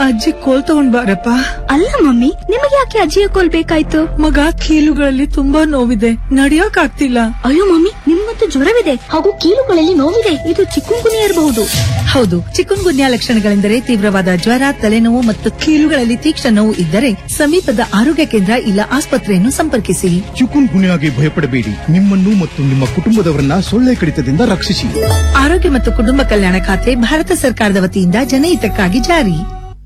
ಅಜ್ಜಿ ಕೋಲ್ ತಗೊಂಡ್ ಬಾರಪ್ಪ ಅಲ್ಲ ಮಮ್ಮಿ ನಿಮಗೆ ಯಾಕೆ ಅಜ್ಜಿಯ ಕೋಲ್ ಬೇಕಾಯ್ತು ಮಗ ಕೀಲುಗಳಲ್ಲಿ ತುಂಬಾ ನೋವಿದೆ ನಡಿಯಕ್ ಆಗ್ತಿಲ್ಲ ಅಯ್ಯೋ ಮಮ್ಮಿ ನಿಮ್ಗಂತೂ ಜ್ವರವಿದೆ ಹಾಗೂ ಕೀಲುಗಳಲ್ಲಿ ನೋವಿದೆ ಇದು ಚಿಕ್ಕುಂಗುನಿ ಇರಬಹುದು ಹೌದು ಚಿಕುನ್ ಗುನ್ಯಾ ಲಕ್ಷಣಗಳೆಂದರೆ ತೀವ್ರವಾದ ಜ್ವರ ತಲೆನೋವು ಮತ್ತು ಕೀಲುಗಳಲ್ಲಿ ತೀಕ್ಷ್ಣ ನೋವು ಇದ್ದರೆ ಸಮೀಪದ ಆರೋಗ್ಯ ಕೇಂದ್ರ ಇಲ್ಲ ಆಸ್ಪತ್ರೆಯನ್ನು ಸಂಪರ್ಕಿಸಿ ಚಿಕುನ್ ಗುನ್ಯಾಗೆ ಭಯಪಡಬೇಡಿ ನಿಮ್ಮನ್ನು ಮತ್ತು ನಿಮ್ಮ ಕುಟುಂಬದವರನ್ನ ಸೊಳ್ಳೆ ಕಡಿತದಿಂದ ರಕ್ಷಿಸಿ ಆರೋಗ್ಯ ಮತ್ತು ಕುಟುಂಬ ಕಲ್ಯಾಣ ಖಾತೆ ಭಾರತ ಸರ್ಕಾರದ ವತಿಯಿಂದ ಜನಹಿತಕ್ಕಾಗಿ ಜಾರಿ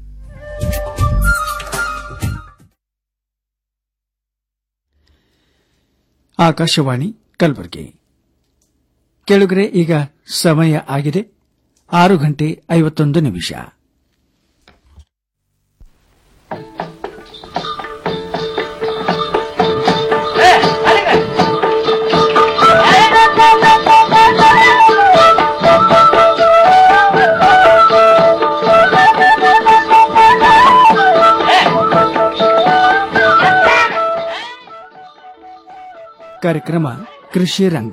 ಆಕಾಶವಾಣಿ ಕಲಬುರಗಿ ಕೆಳಗರೆ ಈಗ ಸಮಯ ಆಗಿದೆ ಆರು ಗಂಟೆ ಐವತ್ತೊಂದು ನಿಮಿಷ ಕಾರ್ಯಕ್ರಮ ಕೃಷಿ ರಂಗ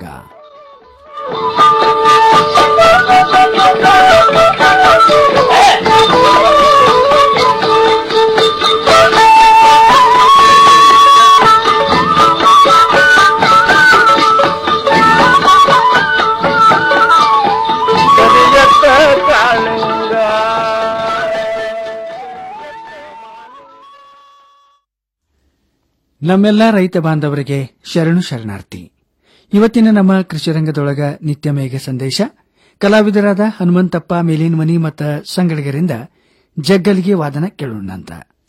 ನಮ್ಮೆಲ್ಲ ರೈತ ಬಾಂಧವರಿಗೆ ಶರಣು ಶರಣಾರ್ಥಿ ಇವತ್ತಿನ ನಮ್ಮ ಕೃಷಿ ರಂಗದೊಳಗ ನಿತ್ಯ ಮೇಘ ಸಂದೇಶ ಕಲಾವಿದರಾದ ಹನುಮಂತಪ್ಪ ಮೇಲಿನಮನಿ ಮತ್ತು ಸಂಗಡಿಗರಿಂದ ಜಗ್ಗಲಿಗೆ ವಾದನ ಕೇಳೋಣ ಅಂತ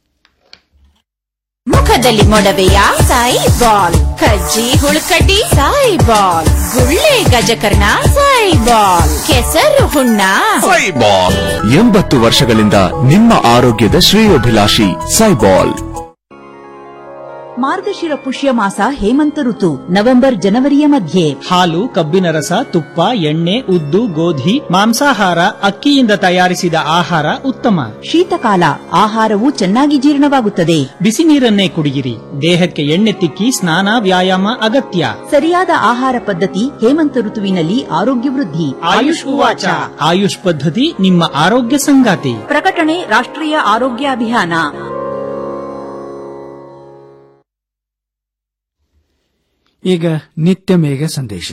ಮುಖದಲ್ಲಿ ಮೊಡವೆಯ ಸಾಯಿ ಬಾಲ್ ಕಜ್ಜಿ ಹುಳುಕಡ್ಡಿ ಸಾಯಿ ಬಾಲ್ ಗುಳ್ಳೆ ಗಜಕರ್ಣ ಸಾಯಿ ಬಾಲ್ ಕೆಸರು ಹುಣ್ಣ ಸೈಬಾಲ್ ಎಂಬತ್ತು ವರ್ಷಗಳಿಂದ ನಿಮ್ಮ ಆರೋಗ್ಯದ ಶ್ರೇಯೋಭಿಲಾಷಿ ಸೈಬಾಲ್ ಮಾರ್ಗಶಿರ ಪುಷ್ಯ ಮಾಸ ಹೇಮಂತ ಋತು ನವೆಂಬರ್ ಜನವರಿಯ ಮಧ್ಯೆ ಹಾಲು ಕಬ್ಬಿನ ರಸ ತುಪ್ಪ ಎಣ್ಣೆ ಉದ್ದು ಗೋಧಿ ಮಾಂಸಾಹಾರ ಅಕ್ಕಿಯಿಂದ ತಯಾರಿಸಿದ ಆಹಾರ ಉತ್ತಮ ಶೀತಕಾಲ ಆಹಾರವು ಚೆನ್ನಾಗಿ ಜೀರ್ಣವಾಗುತ್ತದೆ ಬಿಸಿ ನೀರನ್ನೇ ಕುಡಿಯಿರಿ ದೇಹಕ್ಕೆ ಎಣ್ಣೆ ತಿಕ್ಕಿ ಸ್ನಾನ ವ್ಯಾಯಾಮ ಅಗತ್ಯ ಸರಿಯಾದ ಆಹಾರ ಪದ್ಧತಿ ಹೇಮಂತ ಋತುವಿನಲ್ಲಿ ಆರೋಗ್ಯ ವೃದ್ಧಿ ಆಯುಷ್ ಉವಾಚ ಆಯುಷ್ ಪದ್ಧತಿ ನಿಮ್ಮ ಆರೋಗ್ಯ ಸಂಗಾತಿ ಪ್ರಕಟಣೆ ರಾಷ್ಟ್ರೀಯ ಆರೋಗ್ಯ ಅಭಿಯಾನ ಈಗ ನಿತ್ಯ ಮೇಘ ಸಂದೇಶ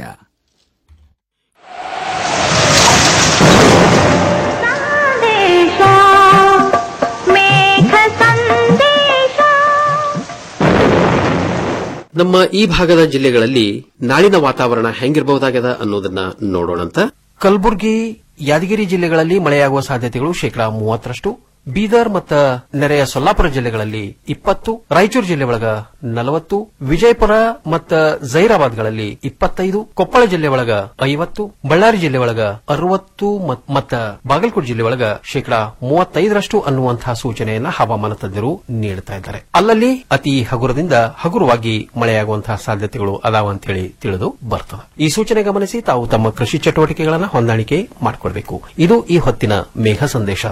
ನಮ್ಮ ಈ ಭಾಗದ ಜಿಲ್ಲೆಗಳಲ್ಲಿ ನಾಳಿನ ವಾತಾವರಣ ಹೆಂಗಿರಬಹುದಾಗ್ಯದ ಅನ್ನೋದನ್ನ ನೋಡೋಣಂತ ಕಲಬುರಗಿ ಯಾದಗಿರಿ ಜಿಲ್ಲೆಗಳಲ್ಲಿ ಮಳೆಯಾಗುವ ಸಾಧ್ಯತೆಗಳು ಶೇಕಡಾ ಮೂವತ್ತರಷ್ಟು ಬೀದರ್ ಮತ್ತು ನೆರೆಯ ಸೊಲ್ಲಾಪುರ ಜಿಲ್ಲೆಗಳಲ್ಲಿ ಇಪ್ಪತ್ತು ರಾಯಚೂರು ಜಿಲ್ಲೆ ಒಳಗ ನಲವತ್ತು ವಿಜಯಪುರ ಮತ್ತು ಜೈರಾಬಾದ್ಗಳಲ್ಲಿ ಇಪ್ಪತ್ತೈದು ಕೊಪ್ಪಳ ಜಿಲ್ಲೆ ಒಳಗ ಐವತ್ತು ಬಳ್ಳಾರಿ ಜಿಲ್ಲೆ ಒಳಗ ಅರವತ್ತು ಮತ್ತು ಬಾಗಲಕೋಟೆ ಜಿಲ್ಲೆ ಒಳಗ ಶೇಕಡಾ ಮೂವತ್ತೈದರಷ್ಟು ಅನ್ನುವಂತಹ ಸೂಚನೆಯನ್ನ ಹವಾಮಾನ ತಜ್ಞರು ನೀಡುತ್ತಾ ಇದ್ದಾರೆ ಅಲ್ಲಲ್ಲಿ ಅತಿ ಹಗುರದಿಂದ ಹಗುರವಾಗಿ ಮಳೆಯಾಗುವಂತಹ ಸಾಧ್ಯತೆಗಳು ಅದಾವ ಅಂತೇಳಿ ತಿಳಿದು ಬರ್ತದೆ ಈ ಸೂಚನೆ ಗಮನಿಸಿ ತಾವು ತಮ್ಮ ಕೃಷಿ ಚಟುವಟಿಕೆಗಳನ್ನು ಹೊಂದಾಣಿಕೆ ಮಾಡಿಕೊಳ್ಬೇಕು ಇದು ಈ ಹೊತ್ತಿನ ಮೇಘ ಸಂದೇಶ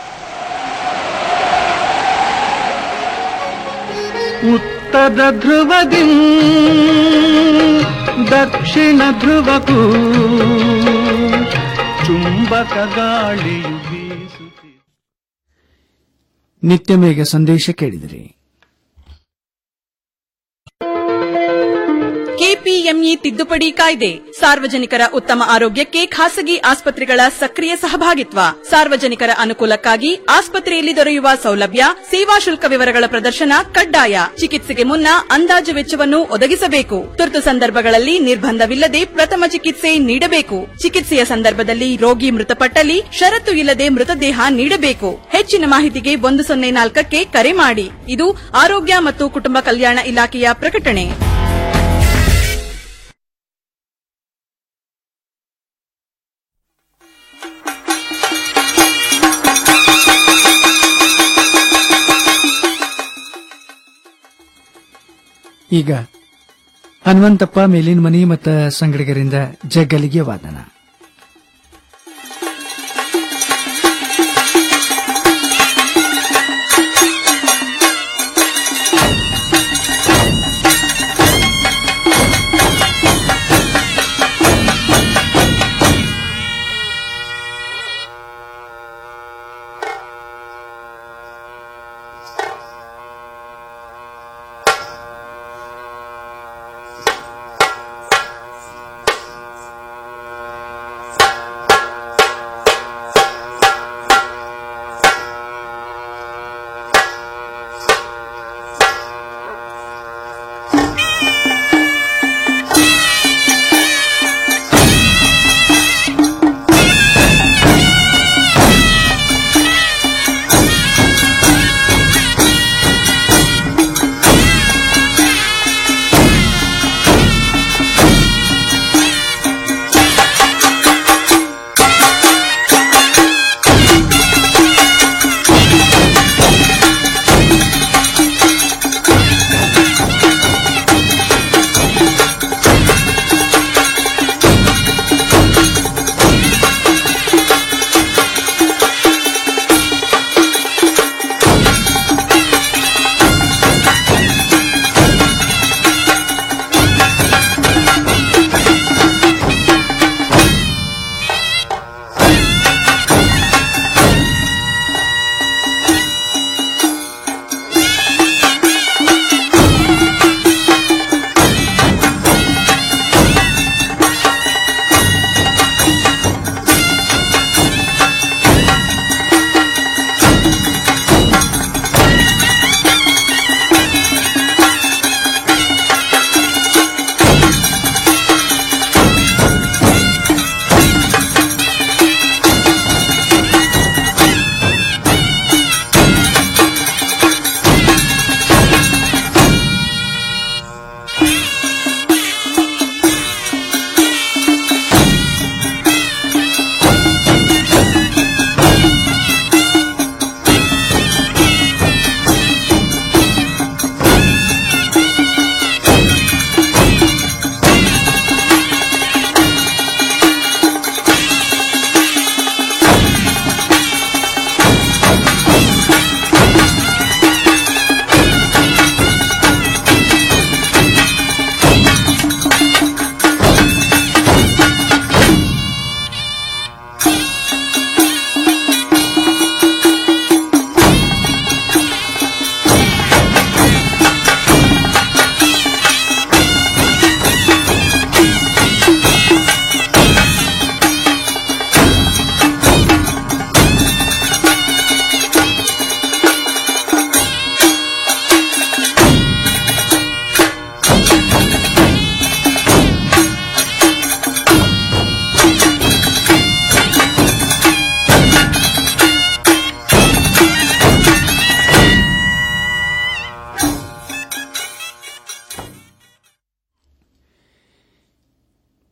ಉತ್ತರ ಧ್ರುವದಿ ದಕ್ಷಿಣ ಧ್ರುವಕ್ಕೂ ಚುಂಬಕ ಗಾಳಿಯು ಬೀಸುತ್ತಿದೆ ನಿತ್ಯ ಮೇಘ ಸಂದೇಶ ಕೇಳಿದಿರಿ ಕೆಪಿಎಂಇ ತಿದ್ದುಪಡಿ ಕಾಯ್ದೆ ಸಾರ್ವಜನಿಕರ ಉತ್ತಮ ಆರೋಗ್ಯಕ್ಕೆ ಖಾಸಗಿ ಆಸ್ಪತ್ರೆಗಳ ಸಕ್ರಿಯ ಸಹಭಾಗಿತ್ವ ಸಾರ್ವಜನಿಕರ ಅನುಕೂಲಕ್ಕಾಗಿ ಆಸ್ಪತ್ರೆಯಲ್ಲಿ ದೊರೆಯುವ ಸೌಲಭ್ಯ ಸೇವಾ ಶುಲ್ಕ ವಿವರಗಳ ಪ್ರದರ್ಶನ ಕಡ್ಡಾಯ ಚಿಕಿತ್ಸೆಗೆ ಮುನ್ನ ಅಂದಾಜು ವೆಚ್ಚವನ್ನು ಒದಗಿಸಬೇಕು ತುರ್ತು ಸಂದರ್ಭಗಳಲ್ಲಿ ನಿರ್ಬಂಧವಿಲ್ಲದೆ ಪ್ರಥಮ ಚಿಕಿತ್ಸೆ ನೀಡಬೇಕು ಚಿಕಿತ್ಸೆಯ ಸಂದರ್ಭದಲ್ಲಿ ರೋಗಿ ಮೃತಪಟ್ಟಲ್ಲಿ ಷರತ್ತು ಇಲ್ಲದೆ ಮೃತದೇಹ ನೀಡಬೇಕು ಹೆಚ್ಚಿನ ಮಾಹಿತಿಗೆ ಒಂದು ಸೊನ್ನೆ ನಾಲ್ಕಕ್ಕೆ ಕರೆ ಮಾಡಿ ಇದು ಆರೋಗ್ಯ ಮತ್ತು ಕುಟುಂಬ ಕಲ್ಯಾಣ ಇಲಾಖೆಯ ಪ್ರಕಟಣೆ ಈಗ ಹನುಮಂತಪ್ಪ ಮೇಲಿನ ಮನಿ ಮತ್ತು ಸಂಗಡಿಗರಿಂದ ಜಗ್ಗಲಿಗೆ ವಾದನ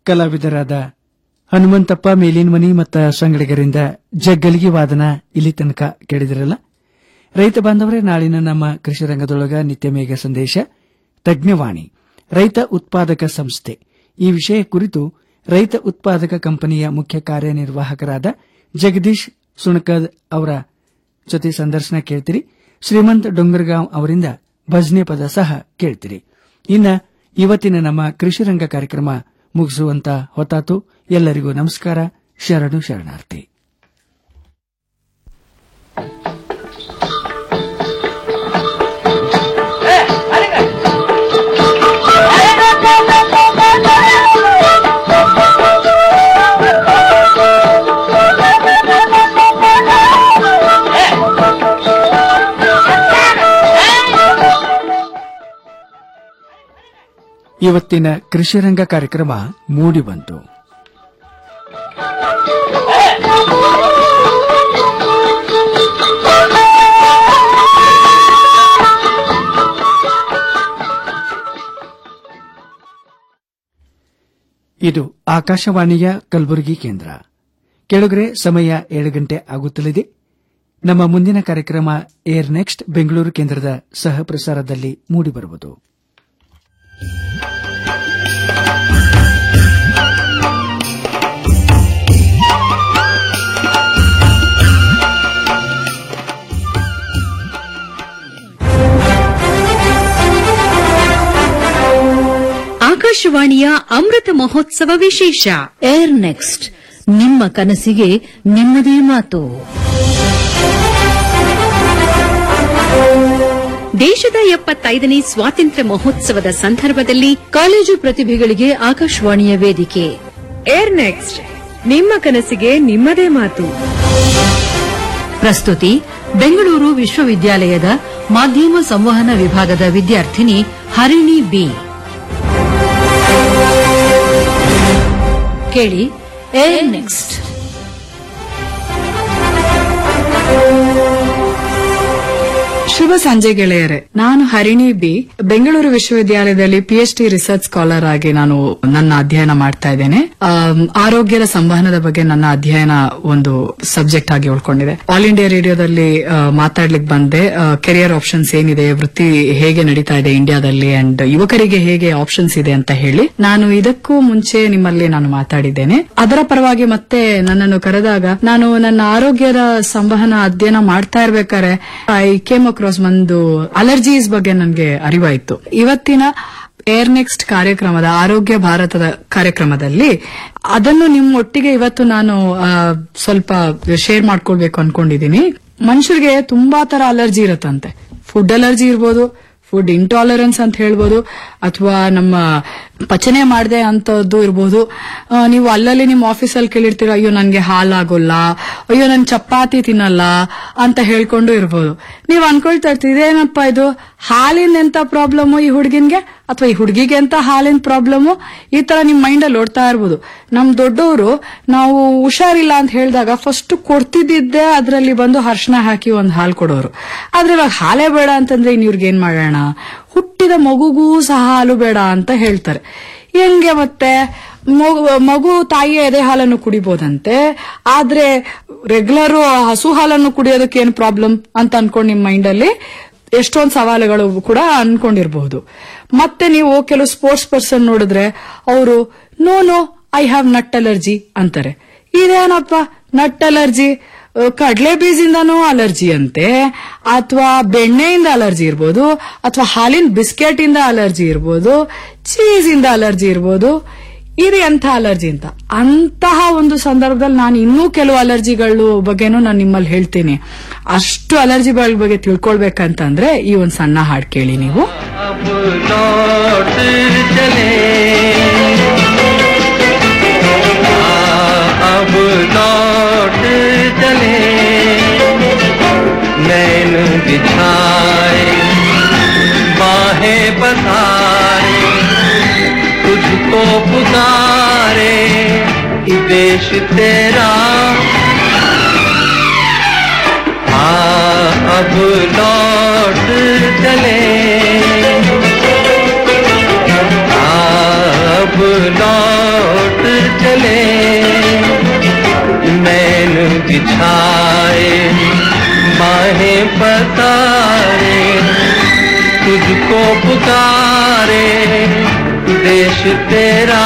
ಕಲಾವಿದರಾದ ಹನುಮಂತಪ್ಪ ಮೇಲಿನಮನಿ ಮತ್ತ ಸಂಗಡಿಗರಿಂದ ಜಗ್ಗಲಿಗೆ ವಾದನ ಇಲ್ಲಿ ತನಕ ಕೇಳಿದಿರಲ್ಲ ರೈತ ಬಾಂಧವರೇ ನಾಳಿನ ನಮ್ಮ ಕೃಷಿ ರಂಗದೊಳಗ ನಿತ್ಯ ಮೇಘ ಸಂದೇಶ ತಜ್ಞವಾಣಿ ರೈತ ಉತ್ಪಾದಕ ಸಂಸ್ಥೆ ಈ ವಿಷಯ ಕುರಿತು ರೈತ ಉತ್ಪಾದಕ ಕಂಪನಿಯ ಮುಖ್ಯ ಕಾರ್ಯನಿರ್ವಾಹಕರಾದ ಜಗದೀಶ್ ಸುಣಕದ್ ಅವರ ಜೊತೆ ಸಂದರ್ಶನ ಕೇಳ್ತೀರಿ ಶ್ರೀಮಂತ್ ಡೊಂಗರ್ಗಾಂವ್ ಅವರಿಂದ ಭಜನೆ ಪದ ಸಹ ಕೇಳ್ತೀರಿ ಇನ್ನ ಇವತ್ತಿನ ನಮ್ಮ ಕೃಷಿ ರಂಗ ಕಾರ್ಯಕ್ರಮ ಮುಗಿಸುವಂತ ಹೊತ್ತಾತು ಎಲ್ಲರಿಗೂ ನಮಸ್ಕಾರ ಶರಣು ಶರಣಾರ್ಥಿ ಇವತ್ತಿನ ಕೃಷಿರಂಗ ಕಾರ್ಯಕ್ರಮ ಮೂಡಿಬಂತು ಇದು ಆಕಾಶವಾಣಿಯ ಕಲಬುರಗಿ ಕೇಂದ್ರ ಕೆಳಗರೆ ಸಮಯ ಏಳು ಗಂಟೆ ಆಗುತ್ತಲಿದೆ ನಮ್ಮ ಮುಂದಿನ ಕಾರ್ಯಕ್ರಮ ಏರ್ ನೆಕ್ಸ್ಟ್ ಬೆಂಗಳೂರು ಕೇಂದ್ರದ ಸಹ ಪ್ರಸಾರದಲ್ಲಿ ಮೂಡಿಬರುವುದು ಆಕಾಶವಾಣಿಯ ಅಮೃತ ಮಹೋತ್ಸವ ವಿಶೇಷ ಏರ್ ನೆಕ್ಸ್ಟ್ ನಿಮ್ಮ ಕನಸಿಗೆ ನಿಮ್ಮದೇ ಮಾತು ದೇಶದ ಎಪ್ಪತ್ತೈದನೇ ಸ್ವಾತಂತ್ರ್ಯ ಮಹೋತ್ಸವದ ಸಂದರ್ಭದಲ್ಲಿ ಕಾಲೇಜು ಪ್ರತಿಭೆಗಳಿಗೆ ಆಕಾಶವಾಣಿಯ ವೇದಿಕೆ ಏರ್ ನೆಕ್ಸ್ಟ್ ನಿಮ್ಮ ಕನಸಿಗೆ ನಿಮ್ಮದೇ ಮಾತು ಪ್ರಸ್ತುತಿ ಬೆಂಗಳೂರು ವಿಶ್ವವಿದ್ಯಾಲಯದ ಮಾಧ್ಯಮ ಸಂವಹನ ವಿಭಾಗದ ವಿದ್ಯಾರ್ಥಿನಿ ಹರಿಣಿ ಬಿ ಕೇಳಿ ಏರ್ ನೆಕ್ಸ್ಟ್ ಶುಭ ಸಂಜೆ ಗೆಳೆಯರೆ ನಾನು ಹರಿಣಿ ಬಿ ಬೆಂಗಳೂರು ವಿಶ್ವವಿದ್ಯಾಲಯದಲ್ಲಿ ಪಿಎಚ್ ಡಿ ರಿಸರ್ಚ್ ಸ್ಕಾಲರ್ ಆಗಿ ನಾನು ನನ್ನ ಅಧ್ಯಯನ ಮಾಡ್ತಾ ಇದ್ದೇನೆ ಆಮ್, ಆರೋಗ್ಯದ ಸಂವಹನದ ಬಗ್ಗೆ ನನ್ನ ಅಧ್ಯಯನ ಒಂದು ಸಬ್ಜೆಕ್ಟ್ ಆಗಿ ಉಳ್ಕೊಂಡಿದೆ ಆಲ್ ಇಂಡಿಯಾ ರೇಡಿಯೋದಲ್ಲಿ ಆ, ಮಾತಾಡ್ಲಿಕ್ಕೆ ಬಂದೆ ಕೆರಿಯರ್ ಆಪ್ಷನ್ಸ್ ಏನಿದೆ ವೃತ್ತಿ ಹೇಗೆ ನಡೀತಾ ಇದೆ ಇಂಡಿಯಾದಲ್ಲಿ ಅಂಡ್ ಯುವಕರಿಗೆ ಹೇಗೆ ಆಪ್ಷನ್ಸ್ ಇದೆ ಅಂತ ಹೇಳಿ ನಾನು ಇದಕ್ಕೂ ಮುಂಚೆ ನಿಮ್ಮಲ್ಲಿ ನಾನು ಮಾತಾಡಿದ್ದೇನೆ ಅದರ ಪರವಾಗಿ ಮತ್ತೆ ನನ್ನನ್ನು ಕರೆದಾಗ ನಾನು ನನ್ನ ಆರೋಗ್ಯದ ಸಂವಹನ ಅಧ್ಯಯನ ಮಾಡ್ತಾ ಇರ್ಬೇಕಾದ್ರೆ ಐ ಕೇಮ್ ಅಕ್ರಾಸ್ ಒಂದು ಅಲರ್ಜೀಸ್ ಬಗ್ಗೆ ನನಗೆ ಅರಿವಾಯಿತು ಇವತ್ತಿನ ಏರ್ ನೆಕ್ಸ್ಟ್ ಕಾರ್ಯಕ್ರಮದ ಆರೋಗ್ಯ ಭಾರತದ ಕಾರ್ಯಕ್ರಮದಲ್ಲಿ ಅದನ್ನು ನಿಮ್ಮ ಒಟ್ಟಿಗೆ ಇವತ್ತು ನಾನು ಆ, ಸ್ವಲ್ಪ ಶೇರ್ ಮಾಡ್ಕೊಳ್ಬೇಕು ಅನ್ಕೊಂಡಿದೀನಿ ಮನುಷ್ಯರಿಗೆ ತುಂಬಾ ತರ ಅಲರ್ಜಿ ಇರುತ್ತಂತೆ ಫುಡ್ ಅಲರ್ಜಿ ಇರ್ಬೋದು ಫುಡ್ ಇಂಟಾಲರೆನ್ಸ್ ಅಂತ ಹೇಳ್ಬೋದು ಅಥವಾ ನಮ್ಮ ಪಚನೆ ಮಾಡದೆ ಅಂತದ್ದು ಇರ್ಬೋದು ಆ, ನೀವು ಅಲ್ಲಲ್ಲಿ ನಿಮ್ಮ ಆಫೀಸಲ್ಲಿ ಕೇಳಿರ್ತೀರ ಅಯ್ಯೋ ನನ್ಗೆ ಹಾಲಾಗೋಲ್ಲ ಅಯ್ಯೋ ನನ್ ಚಪಾತಿ ತಿನ್ನಲ್ಲ ಅಂತ ಹೇಳ್ಕೊಂಡು ಇರ್ಬೋದು ನೀವು ಅನ್ಕೊಳ್ತಾ ಇರ್ತೀರಿ ಇದೇನಪ್ಪ ಇದು ಹಾಲಿನ ಎಂತ ಪ್ರಾಬ್ಲಮ್ ಈ ಹುಡುಗಿನ್ಗೆ ಅಥವಾ ಈ ಹುಡುಗಿಗೆ ಅಂತ ಹಾಲಿನ ಪ್ರಾಬ್ಲಮ್ ಈ ತರ ನಿಮ್ ಮೈಂಡ್ ಅಲ್ಲಿ ಓಡ್ತಾ ಇರ್ಬೋದು ನಮ್ ದೊಡ್ಡವರು ನಾವು ಹುಷಾರಿಲ್ಲ ಅಂತ ಹೇಳಿದಾಗ ಫಸ್ಟ್ ಕೊಡ್ತಿದ್ದಿದ್ದೆ ಅದರಲ್ಲಿ ಬಂದು ಅರ್ಶನ ಹಾಕಿ ಒಂದ್ ಹಾಲು ಕೊಡೋರು ಆದ್ರೆ ಇವಾಗ ಹಾಲೇ ಬೇಡ ಅಂತಂದ್ರೆ ಇನ್ ಇವ್ರಿಗೆ ಏನ್ ಮಾಡೋಣ ಹುಟ್ಟಿದ ಮಗುಗೂ ಸಹ ಹಾಲು ಬೇಡ ಅಂತ ಹೇಳ್ತಾರೆ ಹೆಂಗೆ ಮತ್ತೆ ಮಗು- ಮಗು ತಾಯಿಯ ಎದೆ ಹಾಲನ್ನು ಕುಡಿಬೋದಂತೆ ಆದ್ರೆ ರೆಗ್ಯುಲರ್ ಹಸು ಹಾಲನ್ನು ಕುಡಿಯೋದಕ್ಕೆ ಏನ್ ಪ್ರಾಬ್ಲಮ್ ಅಂತ ಅನ್ಕೊಂಡು ನಿಮ್ ಮೈಂಡ್ ಅಲ್ಲಿ ಎಷ್ಟೊಂದು ಸವಾಲುಗಳು ಕೂಡ ಅನ್ಕೊಂಡಿರ್ಬಹುದು ಮತ್ತೆ ನೀವು ಕೆಲವು ಸ್ಪೋರ್ಟ್ಸ್ ಪರ್ಸನ್ ನೋಡಿದ್ರೆ ಅವರು no no I have nut allergy ಅಂತಾರೆ ಇದೇನಪ್ಪ ನಟ್ ಅಲರ್ಜಿ ಕಡಲೆ ಬೀಜದಿಂದನೂ ಅಲರ್ಜಿ ಅಂತೆ ಅಥವಾ ಬೆಣ್ಣೆಯಿಂದ ಅಲರ್ಜಿ ಇರ್ಬೋದು ಅಥವಾ ಹಾಲಿನ ಬಿಸ್ಕೆಟ್ ಇಂದ ಅಲರ್ಜಿ ಇರ್ಬೋದು ಚೀಸ್ ಇಂದ ಅಲರ್ಜಿ ಇರ್ಬೋದು ಇದು ಎಂಥ ಅಲರ್ಜಿ ಅಂತ ಅಂತಹ ಒಂದು ಸಂದರ್ಭದಲ್ಲಿ ನಾನು ಇನ್ನೂ ಕೆಲವು ಅಲರ್ಜಿಗಳು ಬಗ್ಗೆನೂ ನಾನು ನಿಮ್ಮಲ್ಲಿ ಹೇಳ್ತೀನಿ ಅಷ್ಟು ಅಲರ್ಜಿಗಳ ಬಗ್ಗೆ ತಿಳ್ಕೊಳ್ಬೇಕಂತಂದ್ರೆ ಈ ಒಂದು ಸಣ್ಣ ಹಾಡು ಕೇಳಿ ನೀವು अब लौट चले हाँ, अब लौट चले नैन बिछाए बाहें पसारे तुझको पुकारे कि देश तेरा हाँ अब लौट चले हाँ, अब लौट बिछाए बाहें पसारे तुझको पुकारे देश तेरा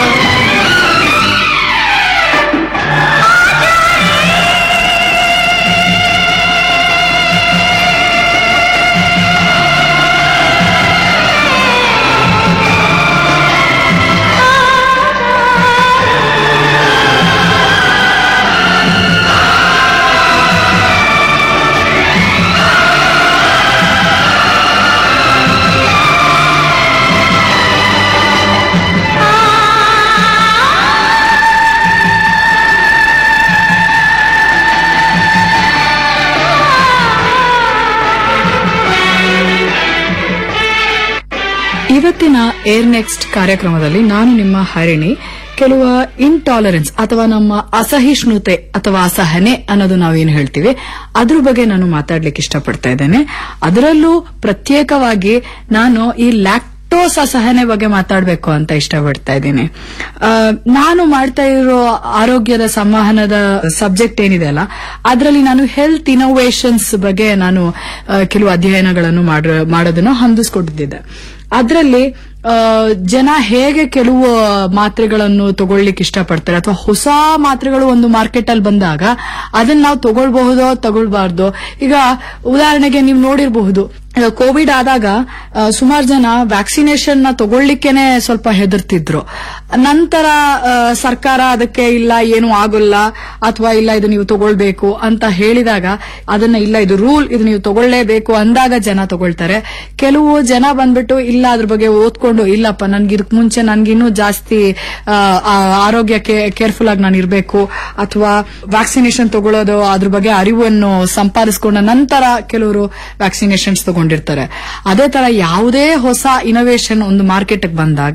ಇವತ್ತಿನ ಏರ್ ನೆಕ್ಸ್ಟ್ ಕಾರ್ಯಕ್ರಮದಲ್ಲಿ ನಾನು ನಿಮ್ಮ ಹರಿಣಿ ಕೆಲವು ಇಂಟಾಲರೆನ್ಸ್ ಅಥವಾ ನಮ್ಮ ಅಸಹಿಷ್ಣುತೆ ಅಥವಾ ಅಸಹನೆ ಅನ್ನೋದು ನಾವೇನು ಹೇಳ್ತೀವಿ ಅದ್ರ ಬಗ್ಗೆ ನಾನು ಮಾತಾಡ್ಲಿಕ್ಕೆ ಇಷ್ಟಪಡ್ತಾ ಇದ್ದೇನೆ ಅದರಲ್ಲೂ ಪ್ರತ್ಯೇಕವಾಗಿ ನಾನು ಈ ಲ್ಯಾಕ್ಟೋಸ್ ಅಸಹನೆ ಬಗ್ಗೆ ಮಾತಾಡಬೇಕು ಅಂತ ಇಷ್ಟಪಡ್ತಾ ಇದ್ದೀನಿ ಆ, ನಾನು ಮಾಡ್ತಾ ಇರೋ ಆರೋಗ್ಯದ ಸಂವಹನದ ಸಬ್ಜೆಕ್ಟ್ ಏನಿದೆ ಅಲ್ಲ ಅದರಲ್ಲಿ ನಾನು ಹೆಲ್ತ್ ಇನೋವೇಷನ್ಸ್ ಬಗ್ಗೆ ನಾನು ಆ, ಕೆಲವು ಅಧ್ಯಯನಗಳನ್ನು ಮಾಡ- ಮಾಡೋದನ್ನ ಹೊಂದಿಸ್ಕೊಟ್ಟಿದ್ದೆ ಅದರಲ್ಲಿ ಆ, ಜನ ಹೇಗೆ ಕೆಲವು ಮಾತ್ರೆಗಳನ್ನು ತಗೊಳ್ಳಿಕ್ಕೆ ಇಷ್ಟಪಡ್ತಾರೆ ಅಥವಾ ಹೊಸ ಮಾತ್ರೆಗಳು ಒಂದು ಮಾರ್ಕೆಟ್ ಅಲ್ಲಿ ಬಂದಾಗ ಅದನ್ನ ನಾವು ತಗೊಳ್ಬಹುದೋ ತಗೊಳ್ಬಾರ್ದು ಈಗ ಉದಾಹರಣೆಗೆ ನೀವು ನೋಡಿರಬಹುದು ಕೋವಿಡ್ ಆದಾಗ ಸುಮಾರು ಜನ ವ್ಯಾಕ್ಸಿನೇಷನ್ ನ ತಗೊಳ್ಳಿಕ್ಕೇನೆ ಸ್ವಲ್ಪ ಹೆದರ್ತಿದ್ರು ನಂತರ ಆ, ಸರ್ಕಾರ ಅದಕ್ಕೆ ಇಲ್ಲ ಏನು ಆಗೋಲ್ಲ ಅಥವಾ ಇಲ್ಲ ಇದು ನೀವು ತಗೊಳ್ಬೇಕು ಅಂತ ಹೇಳಿದಾಗ ಅದನ್ನ ಇಲ್ಲ ಇದು ರೂಲ್ ಇದು ನೀವು ತಗೊಳ್ಳೇಬೇಕು ಅಂದಾಗ ಜನ ತಗೊಳ್ತಾರೆ ಕೆಲವು ಜನ ಬಂದ್ಬಿಟ್ಟು ಇಲ್ಲ ಅದ್ರ ಬಗ್ಗೆ ಓದ್ಕೊಂಡು ಇಲ್ಲಪ್ಪ ನನ್ಗೆ ಇದಕ್ ಮುಂಚೆ ನನ್ಗಿನ್ನೂ ಜಾಸ್ತಿ ಆ, ಆ, ಆರೋಗ್ಯಕ್ಕೆ ಕೇರ್ಫುಲ್ ಆಗಿ ನಾನು ಇರಬೇಕು ಅಥವಾ ವ್ಯಾಕ್ಸಿನೇಷನ್ ತಗೊಳ್ಳೋದು ಅದ್ರ ಬಗ್ಗೆ ಅರಿವನ್ನು ಸಂಪಾದಿಸಿಕೊಂಡ ನಂತರ ಕೆಲವರು ವ್ಯಾಕ್ಸಿನೇಷನ್ಸ್ ತಗೊಂಡಿರ್ತಾರೆ ಅದೇ ತರ ಯಾವುದೇ ಹೊಸ ಇನೋವೇಷನ್ ಒಂದು ಮಾರ್ಕೆಟ್ ಬಂದಾಗ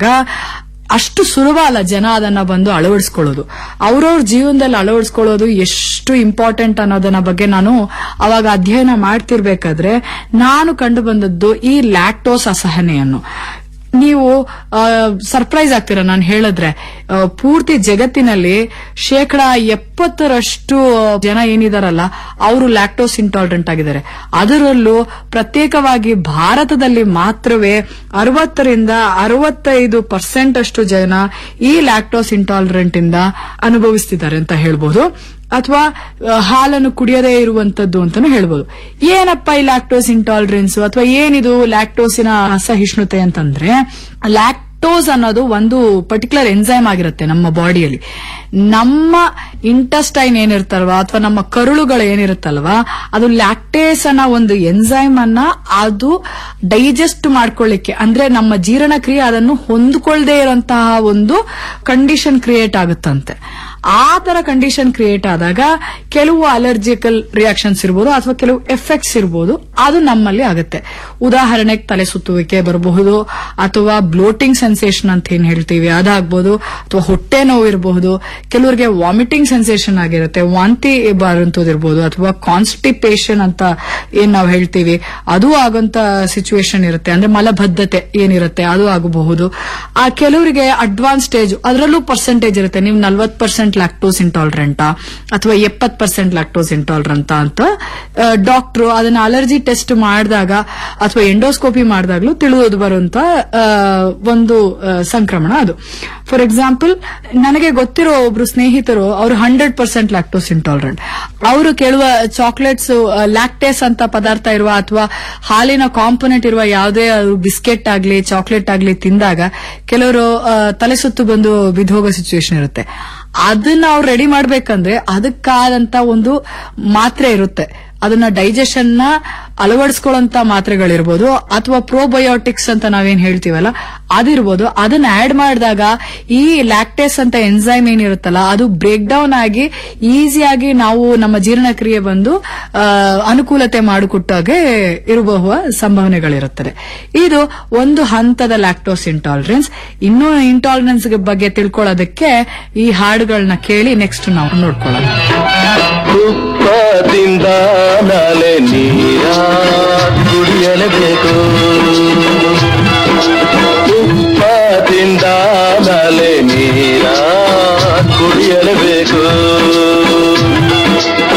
ಅಷ್ಟು ಸುಲಭ ಅಲ್ಲ ಜನ ಅದನ್ನ ಬಂದು ಅಳವಡಿಸ್ಕೊಳ್ಳೋದು ಅವ್ರವ್ರ ಜೀವನದಲ್ಲಿ ಅಳವಡಿಸ್ಕೊಳ್ಳೋದು ಎಷ್ಟು ಇಂಪಾರ್ಟೆಂಟ್ ಅನ್ನೋದನ್ನ ಬಗ್ಗೆ ನಾನು ಅವಾಗ ಅಧ್ಯಯನ ಮಾಡ್ತಿರ್ಬೇಕಾದ್ರೆ ನಾನು ಕಂಡು ಬಂದದ್ದು ಈ ಲ್ಯಾಕ್ಟೋಸ್ ಅಸಹನೆಯನ್ನು ನೀವು ಸರ್ಪ್ರೈಸ್ ಆಗ್ತೀರಾ ನಾನು ಹೇಳಿದ್ರೆ ಆ, ಪೂರ್ತಿ ಜಗತ್ತಿನಲ್ಲಿ ಶೇಕಡ ಎಪ್ಪತ್ತರಷ್ಟು ಜನ ಏನಿದಾರಲ್ಲ ಅವರು ಲ್ಯಾಕ್ಟೋಸ್ ಇಂಟಾಲರೆಂಟ್ ಆಗಿದ್ದಾರೆ ಅದರಲ್ಲೂ ಪ್ರತ್ಯೇಕವಾಗಿ ಭಾರತದಲ್ಲಿ ಮಾತ್ರವೇ ಅರವತ್ತರಿಂದ ಅರವತ್ತೈದು ಪರ್ಸೆಂಟ್ ಅಷ್ಟು ಜನ ಈ ಲ್ಯಾಕ್ಟೋಸ್ ಇಂಟಾಲರೆಂಟ್ ಇಂದ ಅನುಭವಿಸ್ತಿದ್ದಾರೆ ಅಂತ ಹೇಳ್ಬೋದು ಅಥವಾ ಆ, ಹಾಲನ್ನು ಕುಡಿಯದೇ ಇರುವಂತದ್ದು ಅಂತಾನು ಹೇಳ್ಬೋದು ಏನಪ್ಪ ಈ ಲ್ಯಾಕ್ಟೋಸ್ ಇಂಟಾಲರೆನ್ಸ್ ಅಥವಾ ಏನಿದು ಲ್ಯಾಕ್ಟೋಸಿನ ಅಸಹಿಷ್ಣುತೆ ಅಂತಂದ್ರೆ ಲ್ಯಾಕ್ಟೋಸ್ ಅನ್ನೋದು ಒಂದು ಪರ್ಟಿಕ್ಯುಲರ್ ಎನ್ಸೈಮ್ ಆಗಿರುತ್ತೆ ನಮ್ಮ ಬಾಡಿಯಲ್ಲಿ ನಮ್ಮ ಇಂಟಸ್ಟೈನ್ ಏನಿರ್ತಲ್ವಾ ಅಥವಾ ನಮ್ಮ ಕರುಳುಗಳು ಏನಿರುತ್ತಲ್ವಾ ಅದು ಲ್ಯಾಕ್ಟೇಸ್ ಅನ್ನೋ ಒಂದು ಎನ್ಸೈಮ್ ಅನ್ನ ಅದು ಡೈಜೆಸ್ಟ್ ಮಾಡ್ಕೊಳ್ಳಿಕ್ಕೆ ಅಂದ್ರೆ ನಮ್ಮ ಜೀರ್ಣಕ್ರಿಯೆ ಅದನ್ನು ಹೊಂದ್ಕೊಳ್ದೇ ಇರುವಂತಹ ಒಂದು ಕಂಡೀಷನ್ ಕ್ರಿಯೇಟ್ ಆಗುತ್ತಂತೆ ಆ ತರ ಕಂಡೀಷನ್ ಕ್ರಿಯೇಟ್ ಆದಾಗ ಕೆಲವು ಅಲರ್ಜಿಕಲ್ ರಿಯಾಕ್ಷನ್ಸ್ ಇರ್ಬೋದು ಅಥವಾ ಕೆಲವು ಎಫೆಕ್ಟ್ಸ್ ಇರ್ಬೋದು ಅದು ನಮ್ಮಲ್ಲಿ ಆಗುತ್ತೆ ಉದಾಹರಣೆಗೆ ತಲೆ ಸುತ್ತುವಿಕೆ ಬರಬಹುದು ಅಥವಾ ಬ್ಲೋಟಿಂಗ್ ಸೆನ್ಸೇಷನ್ ಅಂತ ಏನ್ ಹೇಳ್ತೀವಿ ಅದಾಗ್ಬೋದು ಅಥವಾ ಹೊಟ್ಟೆ ನೋವು ಇರಬಹುದು ಕೆಲವರಿಗೆ ವಾಮಿಟಿಂಗ್ ಸೆನ್ಸೇಷನ್ ಆಗಿರುತ್ತೆ ವಾಂತಿ ಬರುವಂತದಿರ್ಬೋದು ಅಥವಾ ಕಾನ್ಸ್ಟಿಪೇಷನ್ ಅಂತ ಏನ್ ನಾವು ಹೇಳ್ತೀವಿ ಅದು ಆಗುವಂತ ಸಿಚುವೇಶನ್ ಇರುತ್ತೆ ಅಂದ್ರೆ ಮಲಬದ್ಧತೆ ಏನಿರುತ್ತೆ ಅದು ಆಗಬಹುದು ಆ ಕೆಲವರಿಗೆ ಅಡ್ವಾನ್ಸ್ ಸ್ಟೇಜ್ ಅದರಲ್ಲೂ ಪರ್ಸೆಂಟೇಜ್ ಇರುತ್ತೆ ನೀವು ನಲ್ವತ್ ಪರ್ಸೆಂಟ್ ಲ್ಯಾಕ್ಟೋಸ್ ಇಂಟಾಲರೆಂಟಾ ಅಥವಾ ಎಪ್ಪತ್ ಪರ್ಸೆಂಟ್ ಲ್ಯಾಕ್ಟೋಸ್ ಇಂಟಾಲರೆಂಟ್ ಅಂತ ಡಾಕ್ಟರ್ ಅದನ್ನ ಅಲರ್ಜಿ ಟೆಸ್ಟ್ ಮಾಡಿದಾಗ ಅಥವಾ ಎಂಡೋಸ್ಕೋಪಿ ಮಾಡಿದಾಗ್ಲೂ ತಿಳಿಯೋದು ಬರುವಂತ ಆ, ಒಂದು ಆ, ಸಂಕ್ರಮಣ ಅದು ಫಾರ್ ಎಕ್ಸಾಂಪಲ್ ನನಗೆ ಗೊತ್ತಿರೋ ಒಬ್ರು ಸ್ನೇಹಿತರು ಅವರು ಹಂಡ್ರೆಡ್ ಪರ್ಸೆಂಟ್ ಲ್ಯಾಕ್ಟೋಸ್ ಇಂಟಾಲರೆಂಟ್ ಅವರು ಕೇಳುವ ಚಾಕ್ಲೇಟ್ಸ್ ಲ್ಯಾಕ್ಟೇಸ್ ಅಂತ ಪದಾರ್ಥ ಇರುವ ಅಥವಾ ಹಾಲಿನ ಕಾಂಪೊನೆಂಟ್ ಇರುವ ಯಾವುದೇ ಬಿಸ್ಕೆಟ್ ಆಗ್ಲಿ ಚಾಕ್ಲೇಟ್ ಆಗ್ಲಿ ತಿಂದಾಗ ಕೆಲವರು ಆ, ತಲೆ ಸುತ್ತು ಬಂದು ಬಿದ್ದೋಗೋ ಸಿಚುವೇಶನ್ ಇರುತ್ತೆ ಅದನ್ನ ಅವ್ರು ರೆಡಿ ಮಾಡ್ಬೇಕಂದ್ರೆ ಅದಕ್ಕಾದಂತ ಒಂದು ಮಾತ್ರೆ ಇರುತ್ತೆ ಅದನ್ನ ಡೈಜೆಷನ್ ನ ಅಳವಡಿಸ್ಕೊಳ್ಳೋಂತ ಮಾತ್ರೆಗಳಿರ್ಬೋದು ಅಥವಾ ಪ್ರೋಬಯೋಟಿಕ್ಸ್ ಅಂತ ನಾವೇನ್ ಹೇಳ್ತೀವಲ್ಲ ಅದಿರ್ಬೋದು ಅದನ್ನ ಆಡ್ ಮಾಡಿದಾಗ ಈ ಲ್ಯಾಕ್ಟೇಸ್ ಅಂತ ಎನ್ಸೈಮ್ ಏನಿರುತ್ತಲ್ಲ ಅದು ಬ್ರೇಕ್ ಡೌನ್ ಆಗಿ ಈಸಿಯಾಗಿ ನಾವು ನಮ್ಮ ಜೀರ್ಣಕ್ರಿಯೆ ಬಂದು ಆ, ಅನುಕೂಲತೆ ಮಾಡಿಕೊಟ್ಟಾಗೆ ಇರಬಹುವ ಸಂಭಾವನೆಗಳಿರುತ್ತದೆ ಇದು ಒಂದು ಹಂತದ ಲ್ಯಾಕ್ಟೋಸ್ ಇಂಟಾಲರೆನ್ಸ್ ಇನ್ನೂ ಇಂಟಾಲರೆನ್ಸ್ ಬಗ್ಗೆ ತಿಳ್ಕೊಳ್ಳೋದಕ್ಕೆ ಈ ಹಾಡುಗಳನ್ನ ಕೇಳಿ ನೆಕ್ಸ್ಟ್ ನಾವು ನೋಡ್ಕೊಳ್ಳೋಣ ತುಪ್ಪದಿಂದ ನಾಳೆ ನೀರ ಕುಡಿಯಲೇಬೇಕು ತುಪ್ಪದಿಂದ ನಾಳೆ ನೀರ ಕುಡಿಯಲೇಬೇಕು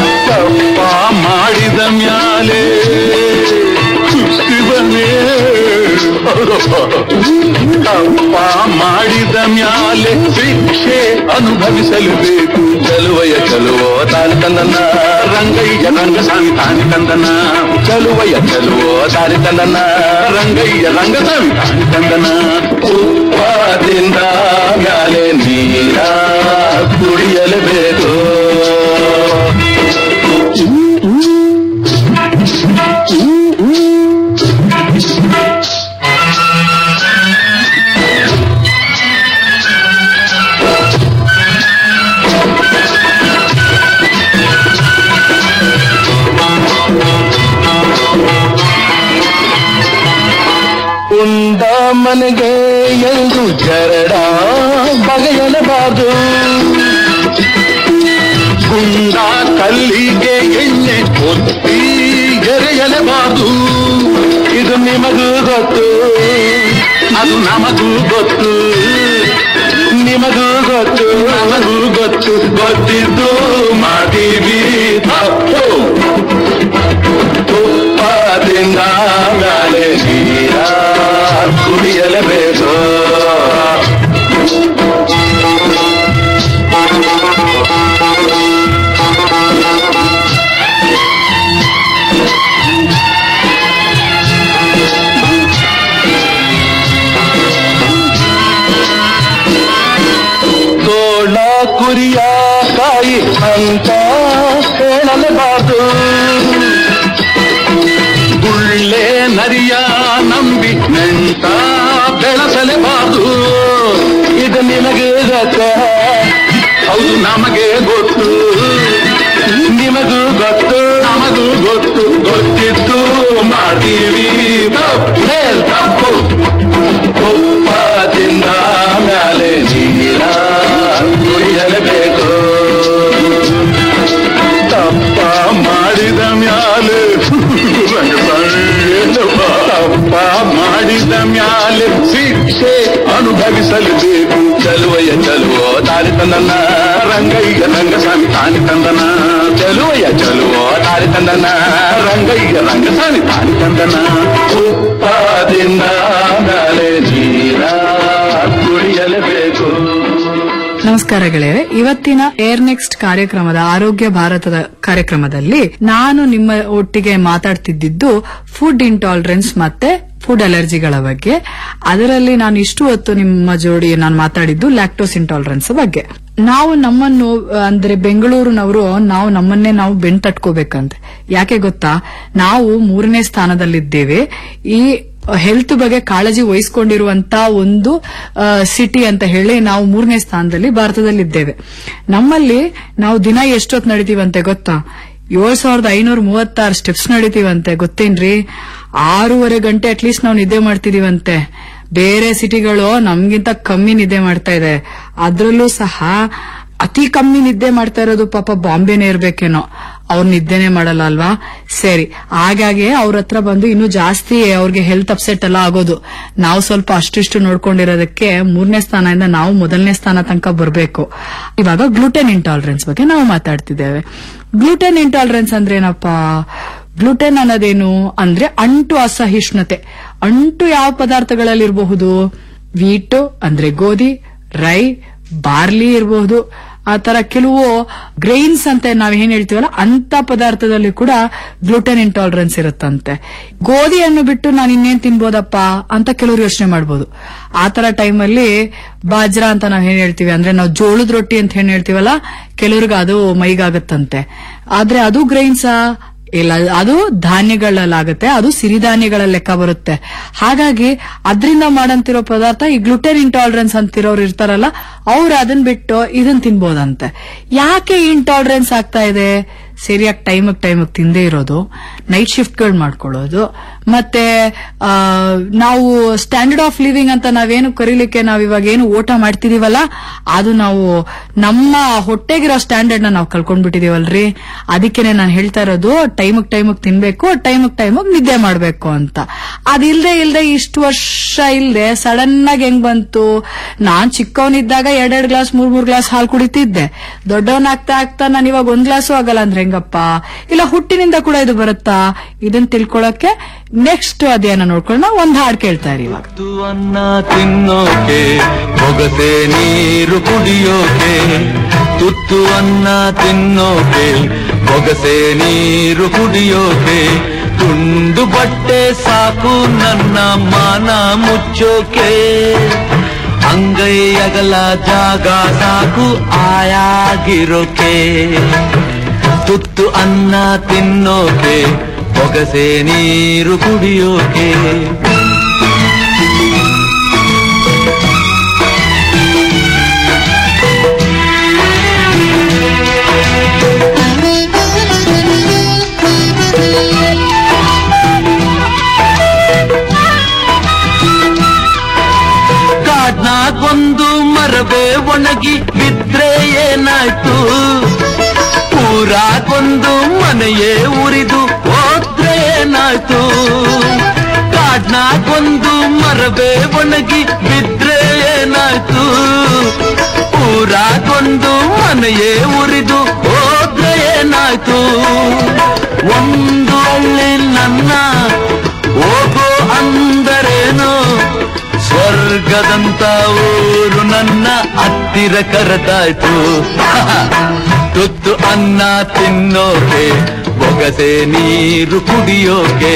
ತಪ್ಪ ಮಾಡಿದ ಮ್ಯಾಲೆ ಶಿಕ್ಷೆ ಅನುಭವಿಸಲೇಬೇಕು ಚಲುವಯ ಚಲುವೋ ತಾರಿ ತಂದನ ರಂಗಯ್ಯ ರಂಗಸ್ವಾಮಿ ತಾನಿ ತಂದನ ಚಲುವಯ ಚಲುವೋ ತಾರಿ ತಂದನ ರಂಗಯ್ಯ ರಂಗಸ್ವಾಮಿ ತಾನಿ ತಂದನ ಉಪ್ಪಾದಿಂದ ಮ್ಯಾಲೆ ನೀರ ಕುಡಿಯಲೇಬೇಕು ಉಂಡ ಮನೆಗೆ ಎಂದು ಜರಡ ಬಗೆಯಲಬಾರದು ಗುಂಡ ಕಲ್ಲಿಗೆ ಎಣ್ಣೆ ಒತ್ತಿ ಎರೆಯಲಬಾರದು ಇದು ನಿಮಗೂ ಗೊತ್ತು ಅದು ನಮಗೂ ಗೊತ್ತು ನಿಮಗೂ ಗೊತ್ತು ನಮಗೂ ಗೊತ್ತು ಗೊತ್ತಿದ್ದು ಮಾಡೀವಿ ತಪ್ಪು ತುಪ್ಪದಿಂದ ಮ್ಯಾಲೆ ನೀರ ಕುಡಿಯಲೇಬೇಕು ತೋಳ ಕುರಿಯ ಕಾಯಿ ಅಂತ ಹೇಳಲೇಬಾರದು ಗುಳ್ಳೆ ನರಿಯ ನಂಬಿ ನೆಂಟ ಬೆಳೆಸಲೇಬಾರದು ಇದು ನಿಮಗೆ ಗೊತ್ತ ಹೌದು ನಮಗೆ ಗೊತ್ತು ನಿಮಗೂ ಗೊತ್ತು ನಮಗೂ ಗೊತ್ತು ಗೊತ್ತಿದ್ದು ಮಾಡ್ತೀವಿ ತಪ್ಪೇ ತಪ್ಪು ಉಪ್ಪದಿಂದ ಮ್ಯಾಲೆ ನೀರ ಕುಡಿಯಲೇಬೇಕು ತಪ್ಪ ಮಾಡಿದ ಮ್ಯಾಲೆ ತಪ್ಪ ಮಾಡಿದ ಮ್ಯಾಲೆ ಶಿಕ್ಷೆ ಅನುಭವಿಸಲೇಬೇಕು ಚಲುವಯ್ಯ ಚಲುವೋ ತಾರಿ ತಂದನ ರಂಗಯ್ಯ ರಂಗಸ್ವಾಮಿ ತಾನಿ ತಂದನ ಚಲುವಯ್ಯ ಚಲುವೋ ತಾರಿ ತಂದನ ರಂಗಯ್ಯ ರಂಗಸ್ವಾಮಿ ತಾನಿ ತಂದನ ಉಪ್ಪದಿಂದ ಮ್ಯಾಲೆ ನೀರ ಕುಡಿಯಲೇಬೇಕು ನಮಸ್ಕಾರ ಗೆಳೆಯರೆ ಇವತ್ತಿನ ಏರ್ ನೆಕ್ಸ್ಟ್ ಕಾರ್ಯಕ್ರಮದ ಆರೋಗ್ಯ ಭಾರತದ ಕಾರ್ಯಕ್ರಮದಲ್ಲಿ ನಾನು ನಿಮ್ಮ ಒಟ್ಟಿಗೆ ಮಾತಾಡ್ತಿದ್ದಿದ್ದು ಫುಡ್ ಇಂಟಾಲರೆನ್ಸ್ ಮತ್ತೆ ಫುಡ್ ಅಲರ್ಜಿಗಳ ಬಗ್ಗೆ ಅದರಲ್ಲಿ ನಾನು ಇಷ್ಟು ಹೊತ್ತು ನಿಮ್ಮ ಜೋಡಿ ನಾನು ಮಾತಾಡಿದ್ದು ಲ್ಯಾಕ್ಟೋಸ್ ಇಂಟಾಲರೆನ್ಸ್ ಬಗ್ಗೆ ನಾವು ನಮ್ಮನ್ನು ಅಂದ್ರೆ ಬೆಂಗಳೂರಿನವರು ನಾವು ನಮ್ಮನ್ನೇ ನಾವು ಬೆನ್ ತಟ್ಕೋಬೇಕಂತೆ ಯಾಕೆ ಗೊತ್ತಾ ನಾವು ಮೂರನೇ ಸ್ಥಾನದಲ್ಲಿದ್ದೇವೆ ಈ ಹೆಲ್ತ್ ಬಗ್ಗೆ ಕಾಳಜಿ ವಹಿಸಿಕೊಂಡಿರುವಂತ ಒಂದು ಸಿಟಿ ಅಂತ ಹೇಳಿ ನಾವು ಮೂರನೇ ಸ್ಥಾನದಲ್ಲಿ ಭಾರತದಲ್ಲಿದ್ದೇವೆ ನಮ್ಮಲ್ಲಿ ನಾವು ದಿನ ಎಷ್ಟೊತ್ತು ನಡಿತೀವಂತೆ ಗೊತ್ತಾ ಏಳ್ ಸಾವಿರದ ಐನೂರ ಮೂವತ್ತಾರು ಸ್ಟೆಪ್ಸ್ ನಡಿತೀವಂತೆ ಗೊತ್ತೇನ್ರಿ ಆರೂವರೆ ಗಂಟೆ ಅಟ್ಲೀಸ್ಟ್ ನಾವು ನಿದ್ದೆ ಮಾಡ್ತಿದೀವಂತೆ ಬೇರೆ ಸಿಟಿಗಳು ನಮ್ಗಿಂತ ಕಮ್ಮಿ ನಿದ್ದೆ ಮಾಡ್ತಾ ಇದೆ ಅದ್ರಲ್ಲೂ ಸಹ ಅತಿ ಕಮ್ಮಿ ನಿದ್ದೆ ಮಾಡ್ತಾ ಇರೋದು ಪಾಪ ಬಾಂಬೆನೇ ಇರ್ಬೇಕೇನೋ ಅವ್ರು ನಿದ್ದೆನೆ ಮಾಡಲ್ಲ ಅಲ್ವಾ ಸರಿ ಹಾಗಾಗಿ ಅವ್ರ ಹತ್ರ ಬಂದು ಇನ್ನೂ ಜಾಸ್ತಿ ಅವ್ರಿಗೆ ಹೆಲ್ತ್ ಅಪ್ಸೆಟ್ ಎಲ್ಲ ಆಗೋದು ನಾವು ಸ್ವಲ್ಪ ಅಷ್ಟಿಷ್ಟು ನೋಡ್ಕೊಂಡಿರೋದಕ್ಕೆ ಮೂರನೇ ಸ್ಥಾನದಿಂದ ನಾವು ಮೊದಲನೇ ಸ್ಥಾನ ತನಕ ಬರಬೇಕು ಇವಾಗ ಗ್ಲೂಟೆನ್ ಇಂಟಾಲರೆನ್ಸ್ ಬಗ್ಗೆ ನಾವು ಮಾತಾಡ್ತಿದ್ದೇವೆ ಗ್ಲೂಟೆನ್ ಇಂಟಾಲರೆನ್ಸ್ ಅಂದ್ರೆ ಏನಪ್ಪಾ ಗ್ಲೂಟೆನ್ ಅನ್ನೋದೇನು ಅಂದ್ರೆ ಅಂಟು ಅಸಹಿಷ್ಣುತೆ ಅಂಟು ಯಾವ ಪದಾರ್ಥಗಳಲ್ಲಿ ಇರಬಹುದು ವೀಟು ಅಂದ್ರೆ ಗೋಧಿ ರೈ ಬಾರ್ಲಿ ಇರಬಹುದು ಆ ತರ ಕೆಲವು ಗ್ರೈನ್ಸ್ ಅಂತ ನಾವ್ ಏನ್ ಹೇಳ್ತೀವಲ್ಲ ಅಂತ ಪದಾರ್ಥದಲ್ಲಿ ಕೂಡ ಗ್ಲೂಟೆನ್ ಇಂಟಾಲರೆನ್ಸ್ ಇರುತ್ತಂತೆ ಗೋಧಿಯನ್ನು ಬಿಟ್ಟು ನಾನು ಇನ್ನೇನ್ ತಿನ್ಬೋದಪ್ಪ ಅಂತ ಕೆಲವರು ಯೋಚನೆ ಮಾಡ್ಬೋದು ಆ ತರ ಟೈಮಲ್ಲಿ ಬಾಜ್ರಾ ಅಂತ ನಾವ್ ಏನ್ ಹೇಳ್ತೀವಿ ಅಂದ್ರೆ ನಾವು ಜೋಳದ ರೊಟ್ಟಿ ಅಂತ ಏನ್ ಹೇಳ್ತೀವಲ್ಲ ಕೆಲವ್ರಿಗೆ ಅದು ಮೈಗಾಗತ್ತಂತೆ ಆದ್ರೆ ಅದು ಗ್ರೈನ್ಸಾ ಇಲ್ಲ ಅದು ಧಾನ್ಯಗಳಲ್ಲಾಗುತ್ತೆ ಅದು ಸಿರಿಧಾನ್ಯಗಳ ಲೆಕ್ಕ ಬರುತ್ತೆ ಹಾಗಾಗಿ ಅದರಿಂದ ಮಾಡಂತಿರೋ ಪದಾರ್ಥ ಈ ಗ್ಲುಟೆನ್ ಇಂಟಾಲರೆನ್ಸ್ ಅಂತಿರೋರು ಇರ್ತಾರಲ್ಲ ಅವ್ರು ಅದನ್ನ ಬಿಟ್ಟು ಇದನ್ನ ತಿನ್ಬೋದಂತೆ ಯಾಕೆ ಇಂಟಾಲರೆನ್ಸ್ ಆಗ್ತಾ ಇದೆ ಸರಿಯಾಗಿ ಟೈಮಿಗೆ ಟೈಮಿಗೆ ತಿಂದೇ ಇರೋದು ನೈಟ್ ಶಿಫ್ಟ್ಗಳು ಮಾಡ್ಕೊಳ್ಳೋದು ಮತ್ತೆ ಆ, ನಾವು ಸ್ಟ್ಯಾಂಡರ್ಡ್ ಆಫ್ ಲಿವಿಂಗ್ ಅಂತ ನಾವೇನು ಕರೀಲಿಕ್ಕೆ ನಾವ್ ಇವಾಗ ಏನು ಊಟ ಮಾಡ್ತಿದೀವಲ್ಲ ಅದು ನಾವು ನಮ್ಮ ಹೊಟ್ಟೆಗಿರೋ ಸ್ಟ್ಯಾಂಡರ್ಡ್ ನ ನಾವು ಕಳ್ಕೊಂಡ್ಬಿಟ್ಟಿದೀವಲ್ರಿ ಅದಕ್ಕೇನೆ ನಾನು ಹೇಳ್ತಾ ಇರೋದು ಟೈಮಿಗೆ ಟೈಮಿಗೆ ತಿನ್ಬೇಕು ಟೈಮಿಗೆ ಟೈಮಿಗೆ ನಿದ್ದೆ ಮಾಡ್ಬೇಕು ಅಂತ ಅದಿಲ್ದೆ ಇಲ್ದೆ ಇಷ್ಟು ವರ್ಷ ಇಲ್ದೆ ಸಡನ್ ಆಗಿ ಹೆಂಗ್ ಬಂತು ನಾನ್ ಚಿಕ್ಕವನಿದ್ದಾಗ ಎರಡೆರಡು ಗ್ಲಾಸ್ ಮೂರ್ ಮೂರ್ ಗ್ಲಾಸ್ ಹಾಲು ಕುಡಿತಿದ್ದೆ ದೊಡ್ಡವನಾಗ್ತಾ ಆಗ್ತಾ ನಾನು ಇವಾಗ ಒಂದ್ ಗ್ಲಾಸು ಆಗಲ್ಲ ಅಂದ್ರೆ ಹೆಂಗಪ್ಪ ಇಲ್ಲ ಹುಟ್ಟಿನಿಂದ ಕೂಡ ಇದು ಬರುತ್ತಾ ಇದನ್ನ ತಿಳ್ಕೊಳಕ್ಕೆ ನೆಕ್ಸ್ಟ್ ಅಧ್ಯಯನ ನೋಡ್ಕೊಂಡು ನಾವು ಒಂದ್ ಹಾಡ್ ಕೇಳ್ತಾ ಇರಿ ಇವಾಗ ಅನ್ನ ತಿನ್ನೋಕೆ ಬೊಗಸೆ ನೀರು ಕುಡಿಯೋಕೆ ತುತ್ತು ಅನ್ನ ತಿನ್ನೋಕೆ ಬೊಗಸೆ ನೀರು ಕುಡಿಯೋಕೆ ತುಂಡು ಬಟ್ಟೆ ಸಾಕು ನನ್ನ ಮಾನ ಮುಚ್ಚೋಕೆ ಅಂಗೈ ಅಗಲ ಜಾಗ ಸಾಕು ಆಯಾಗಿರೋಕೆ ತುತ್ತು ಅನ್ನ ತಿನ್ನೋಕೆ ಬೊಗಸೆ ನೀರು ಕುಡಿಯೋಕೆ ಕಾಡ್ನಾಗೊಂದು ಮರವೇ ಒಣಗಿ ಬಿದ್ರೆ ಏನಾಯ್ತು ಊರಾಗೊಂದು ಮನೆಯೇ ಉರಿದು ಹೋದ್ರೆ ಏನಾಯ್ತು ಕಾಡ್ನಾಗೊಂದು ಮರವೇ ಒಣಗಿ ಬಿದ್ರೆ ಏನಾಯ್ತು ಊರಾಗೊಂದು ಮನೆಯೇ ಉರಿದು ಹೋದ್ರೆ ಏನಾಯ್ತು ಒಂದು ಹಳ್ಳಿ ನನ್ನ ಹೋಗೋ ಅಂದರೇನು ಸ್ವರ್ಗದಂತ ಊರು ನನ್ನ ಹತ್ತಿರ ಕರೆದಾಯ್ತು ತುತ್ತು ಅನ್ನ ತಿನ್ನೋಕೆ ಬೊಗಸೆ ನೀರು ಕುಡಿಯೋಕೆ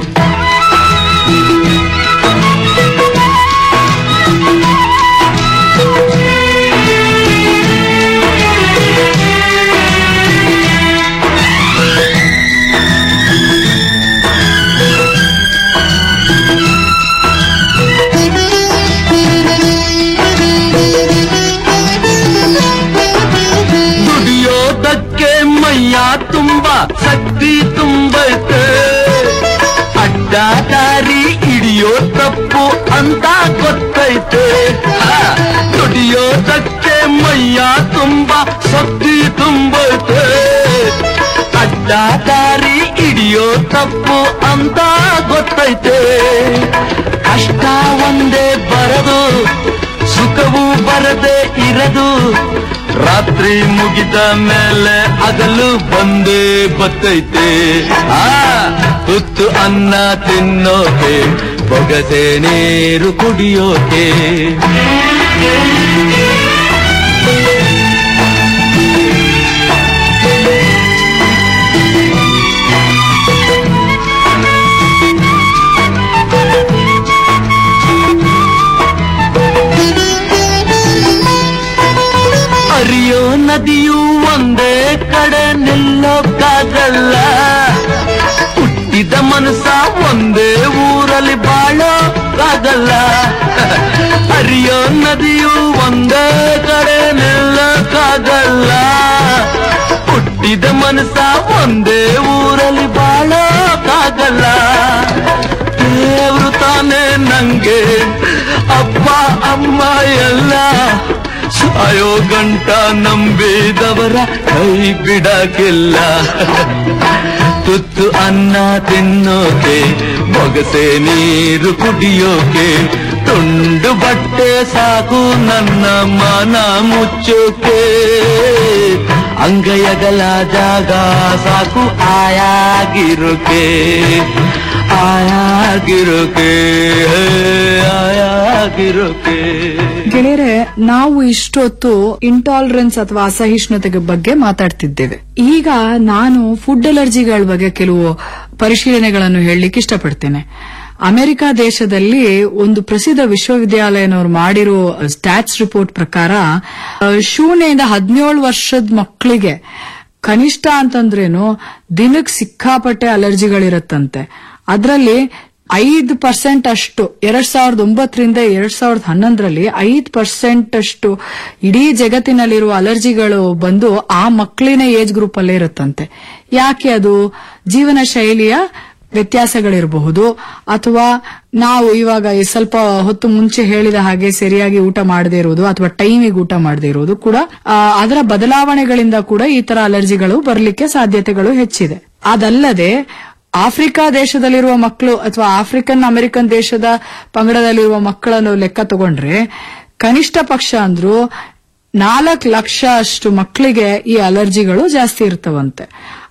ದುಡಿಯೋದಕ್ಕೆ ಮೈಯ ತುಂಬಾ ಶಕ್ತಿ ತುಂಬೈತೆ ಅಡ್ಡ ದಾರಿ ಹಿಡಿಯೋ ತಪ್ಪು ಅಂತ ಗೊತ್ತೈತೆ ಹಾ, ದುಡಿಯೋದಕ್ಕೆ ಮೈಯ ತುಂಬಾ ಶಕ್ತಿ ತುಂಬೈತೆ ಅಡ್ಡ ದಾರಿ ಹಿಡಿಯೋ ತಪ್ಪು ಅಂತ ಗೊತ್ತೈತೆ ಕಷ್ಟ ಒಂದೇ ಬರದು ಸುಖವು ಬರದೆ ಇರದು ರಾತ್ರಿ ಮುಗಿದ ಮೇಲೆ ಹಗಲು ಬಂದೇ ಬತ್ತೈತೆ ಆ ತುತ್ತು ಅನ್ನ ತಿನ್ನೋಕೆ ಬೊಗಸೆ ನೀರು ಕುಡಿಯೋಕೆ ಹರಿಯೋ ನದಿಯು ಒಂದೇ ಕಡೆ ನಿಲ್ಲೋಕ್ಕಾಗಲ್ಲ ಹುಟ್ಟಿದ ಮನಸ್ಸ ಒಂದೇ ಊರಲ್ಲಿ ಬಾಳೋಕ್ಕಾಗಲ್ಲ ಹರಿಯೋ ನದಿಯು ಒಂದೇ ಕಡೆ ನಿಲ್ಲೋಕ್ಕಾಗಲ್ಲ ಹುಟ್ಟಿದ ಮನಸ್ಸ ಒಂದೇ ಊರಲ್ಲಿ ಬಾಳೋಕ್ಕಾಗಲ್ಲ ದೇವ್ರು ತಾನೇ ನಂಗೆ ಅಪ್ಪ ಅಮ್ಮ ಎಲ್ಲ ಸಾಯೋ ಗಂಟ ನಂಬಿದವರ ಕೈ ಬಿಡಕ್ಕಿಲ್ಲ ತುತ್ತು ಅನ್ನ ತಿನ್ನೋಕೆ ಬೊಗಸೆ ನೀರು ಕುಡಿಯೋಕೆ ತುಂಡು ಬಟ್ಟೆ ಸಾಕು ನನ್ನ ಮನ ಮುಚ್ಚೋಕೆ ಅಂಗೈಯಗಲ ಜಾಗ ಸಾಕು ಆಯಾಗಿರೋಕೆ ಆಯಾಗಿರೋಕೆ ಆಯಾಗಿರೋಕೆ ಗೆಳೆಯರೆ ನಾವು ಇಷ್ಟೊತ್ತು ಇಂಟಾಲರೆನ್ಸ್ ಅಥವಾ ಅಸಹಿಷ್ಣುತೆಗೆ ಬಗ್ಗೆ ಮಾತಾಡ್ತಿದ್ದೇವೆ ಈಗ ನಾನು ಫುಡ್ ಅಲರ್ಜಿಗಳ ಬಗ್ಗೆ ಕೆಲವು ಪರಿಶೀಲನೆಗಳನ್ನು ಹೇಳಲಿಕ್ಕೆ ಇಷ್ಟಪಡ್ತೇನೆ ಅಮೆರಿಕ ದೇಶದಲ್ಲಿ ಒಂದು ಪ್ರಸಿದ್ಧ ವಿಶ್ವವಿದ್ಯಾಲಯನವರು ಮಾಡಿರೋ ಸ್ಟ್ಯಾಟ್ಸ್ ರಿಪೋರ್ಟ್ ಪ್ರಕಾರ ಆ, ಶೂನ್ಯದಿಂದ ಹದಿನೇಳು ವರ್ಷದ ಮಕ್ಕಳಿಗೆ ಕನಿಷ್ಠ ಅಂತಂದ್ರೇನು ದಿನಕ್ಕೆ ಸಿಕ್ಕಾಪಟ್ಟೆ ಅಲರ್ಜಿಗಳಿರತ್ತಂತೆ ಅದರಲ್ಲಿ ಐದು ಪರ್ಸೆಂಟ್ ಅಷ್ಟು ಎರಡ್ ಸಾವಿರದ ಒಂಬತ್ತರಿಂದ ಎರಡ್ ಸಾವಿರದ ಹನ್ನೊಂದರಲ್ಲಿ ಐದು ಪರ್ಸೆಂಟ್ ಅಷ್ಟು ಇಡೀ ಜಗತ್ತಿನಲ್ಲಿರುವ ಅಲರ್ಜಿಗಳು ಬಂದು ಆ ಮಕ್ಕಳಿನ ಏಜ್ ಗ್ರೂಪ್ ಅಲ್ಲೇ ಇರುತ್ತಂತೆ ಯಾಕೆ ಅದು ಜೀವನ ಶೈಲಿಯ ವ್ಯತ್ಯಾಸಗಳಿರಬಹುದು ಅಥವಾ ನಾವು ಇವಾಗ ಈ ಸ್ವಲ್ಪ ಹೊತ್ತು ಮುಂಚೆ ಹೇಳಿದ ಹಾಗೆ ಸರಿಯಾಗಿ ಊಟ ಮಾಡದೇ ಇರುವುದು ಅಥವಾ ಟೈಮಿಗೆ ಊಟ ಮಾಡದೇ ಇರುವುದು ಕೂಡ ಆ, ಅದರ ಬದಲಾವಣೆಗಳಿಂದ ಕೂಡ ಈ ತರ ಅಲರ್ಜಿಗಳು ಬರಲಿಕ್ಕೆ ಸಾಧ್ಯತೆಗಳು ಹೆಚ್ಚಿದೆ ಅದಲ್ಲದೆ ಆಫ್ರಿಕಾ ದೇಶದಲ್ಲಿರುವ ಮಕ್ಕಳು ಅಥವಾ ಆಫ್ರಿಕನ್ ಅಮೆರಿಕನ್ ದೇಶದ ಪಂಗಡದಲ್ಲಿರುವ ಮಕ್ಕಳನ್ನು ಲೆಕ್ಕ ತಗೊಂಡ್ರೆ ಕನಿಷ್ಠ ಪಕ್ಷ ಅಂದ್ರು ನಾಲ್ಕು ಲಕ್ಷ ಅಷ್ಟು ಮಕ್ಕಳಿಗೆ ಈ ಅಲರ್ಜಿಗಳು ಜಾಸ್ತಿ ಇರ್ತವಂತೆ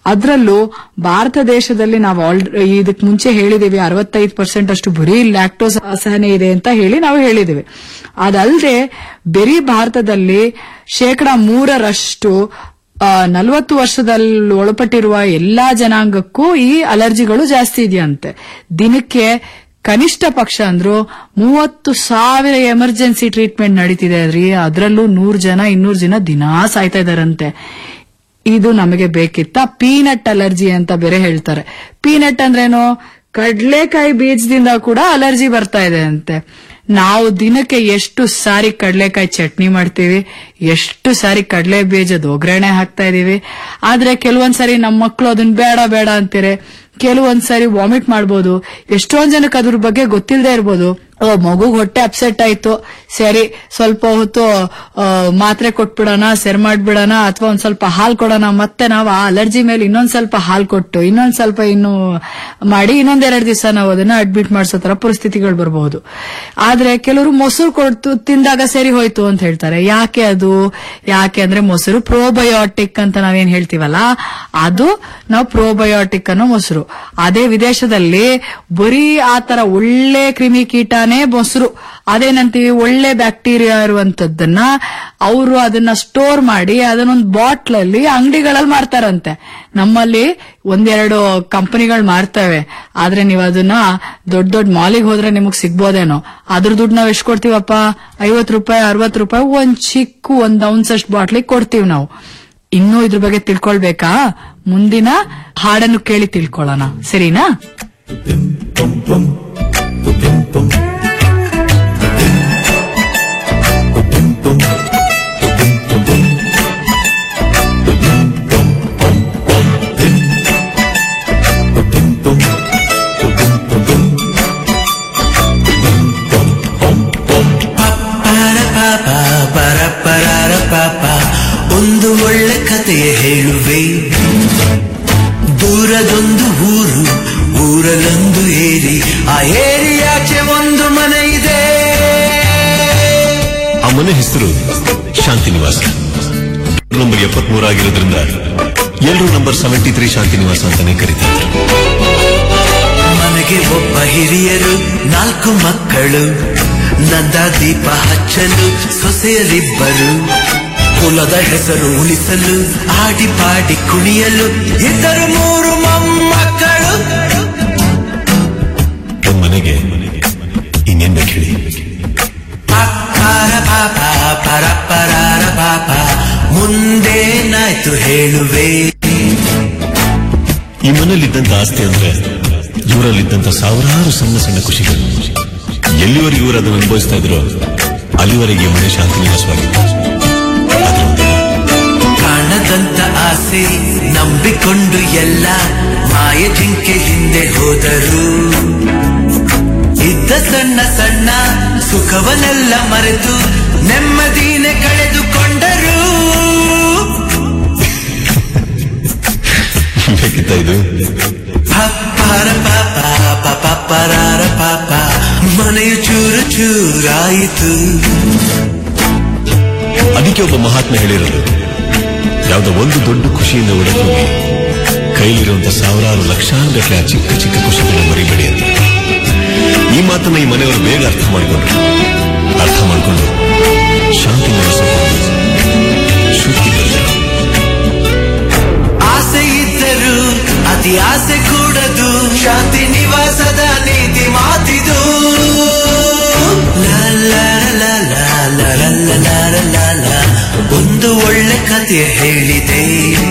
ಅದ್ರಲ್ಲೂ ಭಾರತ ದೇಶದಲ್ಲಿ ನಾವು ಆಲ್ ಇದಕ್ ಮುಂಚೆ ಹೇಳಿದೀವಿ ಅರವತ್ತೈದು ಪರ್ಸೆಂಟ್ ಅಷ್ಟು ಬರೀ ಲ್ಯಾಕ್ಟೋಸ್ ಅಸಹನೆ ಇದೆ ಅಂತ ಹೇಳಿ ನಾವು ಹೇಳಿದೀವಿ ಅದಲ್ಲದೆ ಬರೀ ಭಾರತದಲ್ಲಿ ಶೇಕಡ ಮೂರರಷ್ಟು ನಲವತ್ತು ವರ್ಷದಲ್ಲಿ ಒಳಪಟ್ಟಿರುವ ಎಲ್ಲಾ ಜನಾಂಗಕ್ಕೂ ಈ ಅಲರ್ಜಿಗಳು ಜಾಸ್ತಿ ಇದೆಯಂತೆ ದಿನಕ್ಕೆ ಕನಿಷ್ಠ ಪಕ್ಷ ಅಂದ್ರು ಮೂವತ್ತು ಸಾವಿರ ಎಮರ್ಜೆನ್ಸಿ ಟ್ರೀಟ್ಮೆಂಟ್ ನಡೀತಿದೆ ಅದ್ರಿ ಅದ್ರಲ್ಲೂ ನೂರ್ ಜನ ಇನ್ನೂರ್ ಜನ ದಿನಾ ಸಾಯ್ತಾ ಇದಾರಂತೆ ಇದು ನಮಗೆ ಬೇಕಿತ್ತ ಪೀನಟ್ ಅಲರ್ಜಿ ಅಂತ ಬೇರೆ ಹೇಳ್ತಾರೆ ಪೀನಟ್ ಅಂದ್ರೇನು ಕಡ್ಲೆಕಾಯಿ ಬೀಜದಿಂದ ಕೂಡ ಅಲರ್ಜಿ ಬರ್ತಾ ಇದೆ ಅಂತೆ ನಾವು ದಿನಕ್ಕೆ ಎಷ್ಟು ಸಾರಿ ಕಡ್ಲೆಕಾಯಿ ಚಟ್ನಿ ಮಾಡ್ತೀವಿ ಎಷ್ಟು ಸಾರಿ ಕಡಲೆ ಬೀಜದ ಒಗ್ಗರಣೆ ಹಾಕ್ತಾ ಇದೀವಿ ಆದ್ರೆ ಕೆಲವೊಂದ್ಸರಿ ನಮ್ಮ ಮಕ್ಕಳು ಅದನ್ನ ಬೇಡ ಬೇಡ ಅಂತಾರೆ ಕೆಲವೊಂದ್ಸರಿ ವಾಮಿಟ್ ಮಾಡ್ಬೋದು ಎಷ್ಟೊಂದ್ ಜನಕ್ಕೆ ಅದ್ರ ಬಗ್ಗೆ ಗೊತ್ತಿಲ್ಲದೆ ಇರ್ಬೋದು ಓ ಮಗುಗ್ ಹೊಟ್ಟೆ ಅಪ್ಸೆಟ್ ಆಯ್ತು ಸರಿ ಸ್ವಲ್ಪ ಹೊತ್ತು ಆ, ಮಾತ್ರೆ ಕೊಟ್ಬಿಡೋಣ ಸೆರ್ ಮಾಡ್ಬಿಡೋಣ ಅಥವಾ ಒಂದ್ ಸ್ವಲ್ಪ ಹಾಲ್ ಕೊಡೋಣ ಮತ್ತೆ ನಾವು ಆ ಅಲರ್ಜಿ ಮೇಲೆ ಇನ್ನೊಂದ್ ಸ್ವಲ್ಪ ಹಾಲ್ ಕೊಟ್ಟು ಇನ್ನೊಂದ್ ಸ್ವಲ್ಪ ಇನ್ನು ಮಾಡಿ ಇನ್ನೊಂದೆರಡು ದಿವಸ ನಾವು ಅದನ್ನ ಅಡ್ಮಿಟ್ ಮಾಡಿಸೋ ತರ ಪರಿಸ್ಥಿತಿಗಳು ಬರಬಹುದು ಆದ್ರೆ ಕೆಲವರು ಮೊಸರು ಕೊಟ್ಟು ತಿಂದಾಗ ಸರಿ ಹೋಯ್ತು ಅಂತ ಹೇಳ್ತಾರೆ ಯಾಕೆ ಅದು ಯಾಕೆ ಅಂದ್ರೆ ಮೊಸರು ಪ್ರೋಬಯೋಟಿಕ್ ಅಂತ ನಾವೇನ್ ಹೇಳ್ತೀವಲ್ಲ ಅದು ನಾವು ಪ್ರೋಬಯೋಟಿಕ್ ಅನ್ನೋ ಮೊಸರು ಅದೇ ವಿದೇಶದಲ್ಲಿ ಬರೀ ಆ ತರ ಒಳ್ಳೆ ಕ್ರಿಮಿ ಕೀಟನೇ ಮೊಸರು ಅದೇನಂತೀವಿ ಒಳ್ಳೆ ಬ್ಯಾಕ್ಟೀರಿಯಾ ಇರುವಂತದ್ದನ್ನ ಅವರು ಅದನ್ನ ಸ್ಟೋರ್ ಮಾಡಿ ಅದನ್ನೊಂದು ಬಾಟ್ಲ್ ಅಲ್ಲಿ ಅಂಗಡಿಗಳಲ್ಲಿ ಮಾರ್ತಾರಂತೆ ನಮ್ಮಲ್ಲಿ ಒಂದೆರಡು ಕಂಪನಿಗಳು ಮಾರ್ತವೆ ಆದ್ರೆ ನೀವು ಅದನ್ನ ದೊಡ್ಡ ದೊಡ್ಡ ಮಾಲಿಗೆ ಹೋದ್ರೆ ನಿಮಗ್ ಸಿಗ್ಬೋದೇನೋ ಅದ್ರ ದುಡ್ಡು ನಾವ್ ಎಷ್ಟ್ ಕೊಡ್ತೀವಪ್ಪ ಐವತ್ ರೂಪಾಯಿ ಅರವತ್ ರೂಪಾಯಿ ಒಂದ್ ಚಿಕ್ಕ ಒಂದ್ ಔನ್ಸ್ ಅಷ್ಟು ಬಾಟ್ಲಿಗೆ ಕೊಡ್ತೀವಿ ನಾವು ಇನ್ನೂ ಇದ್ರ ಬಗ್ಗೆ ತಿಳ್ಕೊಳ್ಬೇಕಾ ಮುಂದಿನ ಹಾಡನ್ನು ಕೇಳಿ ತಿಳ್ಕೊಳ್ಳೋಣ ಸರಿನಾ ಪಾಪ ಪರ ಪರಾರ ಪಾಪ ಒಂದು ಒಳ್ಳೆ ಕಥೆಯ ಹೇಳುವೆ ದೂರದೊಂದು ಊರು ಊರಲ್ಲೊಂದು ಏರಿ ಆ ಏರಿಯಾಚೆ ಒಂದು ಮನೆ ಇದೆ ಆ ಮನೆ ಹೆಸರು ಶಾಂತಿ ನಿವಾಸ ನಂಬರ್ ಎಪ್ಪತ್ಮೂರು ಆಗಿರೋದ್ರಿಂದ ಎಲ್ಲರೂ ನಂಬರ್ ಸೆವೆಂಟಿ ತ್ರೀ ಶಾಂತಿ ನಿವಾಸ ಅಂತಾನೆ ಕರೀತಾರೆ ಮನೆಗೆ ಒಬ್ಬ ಹಿರಿಯರು ನಾಲ್ಕು ಮಕ್ಕಳು ನಂದ ದೀಪ ಹಚ್ಚಲು ಸೊಸೆಯರಿಬ್ಬರು ಕುಲದ ಹೆಸರು ಉಳಿಸಲು ಆಡಿ ಪಾಡಿ ಕುಣಿಯಲು ಇದ್ದರು ಮೂರು ಮೊಮ್ಮಕ್ಕಳು ಒಂದ್ ಮನೆಗೆ ಇನ್ನೇನ್ ಬೇಕು ಹೇಳಿ ಪರ ಪಾಪ ಪರ ಪರಾರ ಪಾಪ ಮುಂದೇನಾಯ್ತು ಹೇಳುವೆ ಈ ಮನೇಲಿದ್ದಂತ ಆಸ್ತಿ ಅಂದ್ರೆ ಇವರಲ್ಲಿದ್ದಂತ ಸಾವಿರಾರು ಸಣ್ಣ ಸಣ್ಣ ಖುಷಿಗಳು ಎಲ್ಲಿವರೆಗೆ ಇವರು ಅದನ್ನು ಅನುಭವಿಸ್ತಾ ಇದ್ರು ಅಲ್ಲಿವರೆಗೆ ಈ ಮನೆ ಶಾಂತಿ ನಿವಾಸವಾಗಿತ್ತು ಕಾಣದಂತ ಆಸೆ ನಂಬಿಕೊಂಡು ಎಲ್ಲ ಮಾಯ ಜಿಂಕೆ ಹಿಂದೆ ಹೋದರು ಇದ್ದ ಸಣ್ಣ ಸಣ್ಣ ಸುಖವನ್ನೆಲ್ಲ ಮರೆತು ನೆಮ್ಮದಿನೇ ಕಳೆದುಕೊಂಡರು ಬೇಕಿತ್ತ ಇದು ಪರ ಪಾಪ ಪಾಪ ಪರಾರ ಪಾಪ ಮನೆಯು ಚೂರು ಚೂರಾಯಿತು ಅದಕ್ಕೆ ಒಬ್ಬ ಮಹಾತ್ಮ ಹೇಳಿರೋದು ಯಾವುದೋ ಒಂದು ದೊಡ್ಡ ಖುಷಿಯಿಂದ ಒಡಗೋಗಿ ಕೈಲಿರುವಂತ ಸಾವಿರಾರು ಲಕ್ಷಾನುಗಟ್ಟಲೆ ಆ ಚಿಕ್ಕ ಚಿಕ್ಕ ಖುಷಿಗಳನ್ನ ಮರಿಬೇಡಿ ಅಂತ ಈ ಮಾತನ್ನ ಈ ಮನೆಯವರು ಬೇಗ ಅರ್ಥ ಮಾಡಿಕೊಂಡ್ರು ಅರ್ಥ ಮಾಡಿಕೊಂಡು ಶಾಂತಿ ನಿವಾಸ ಶುದ್ಧಿ ಬಂದರು ಆಸೆ ಇದ್ದರು ಅತಿ ಆಸೆ ಕೂಡದು ಶಾಂತಿ ನಿವಾಸದ ನೀತಿ ಮಾತಿದು ಲಾ ಲಾ ಲಾ ಲಾ ಲಾ ಲಾ ಲಾ ಲಾ ಲಾ ಲಾ ಲಾ. ಒಂದು ಒಳ್ಳೆ ಕಥೆ ಹೇಳಿದೆ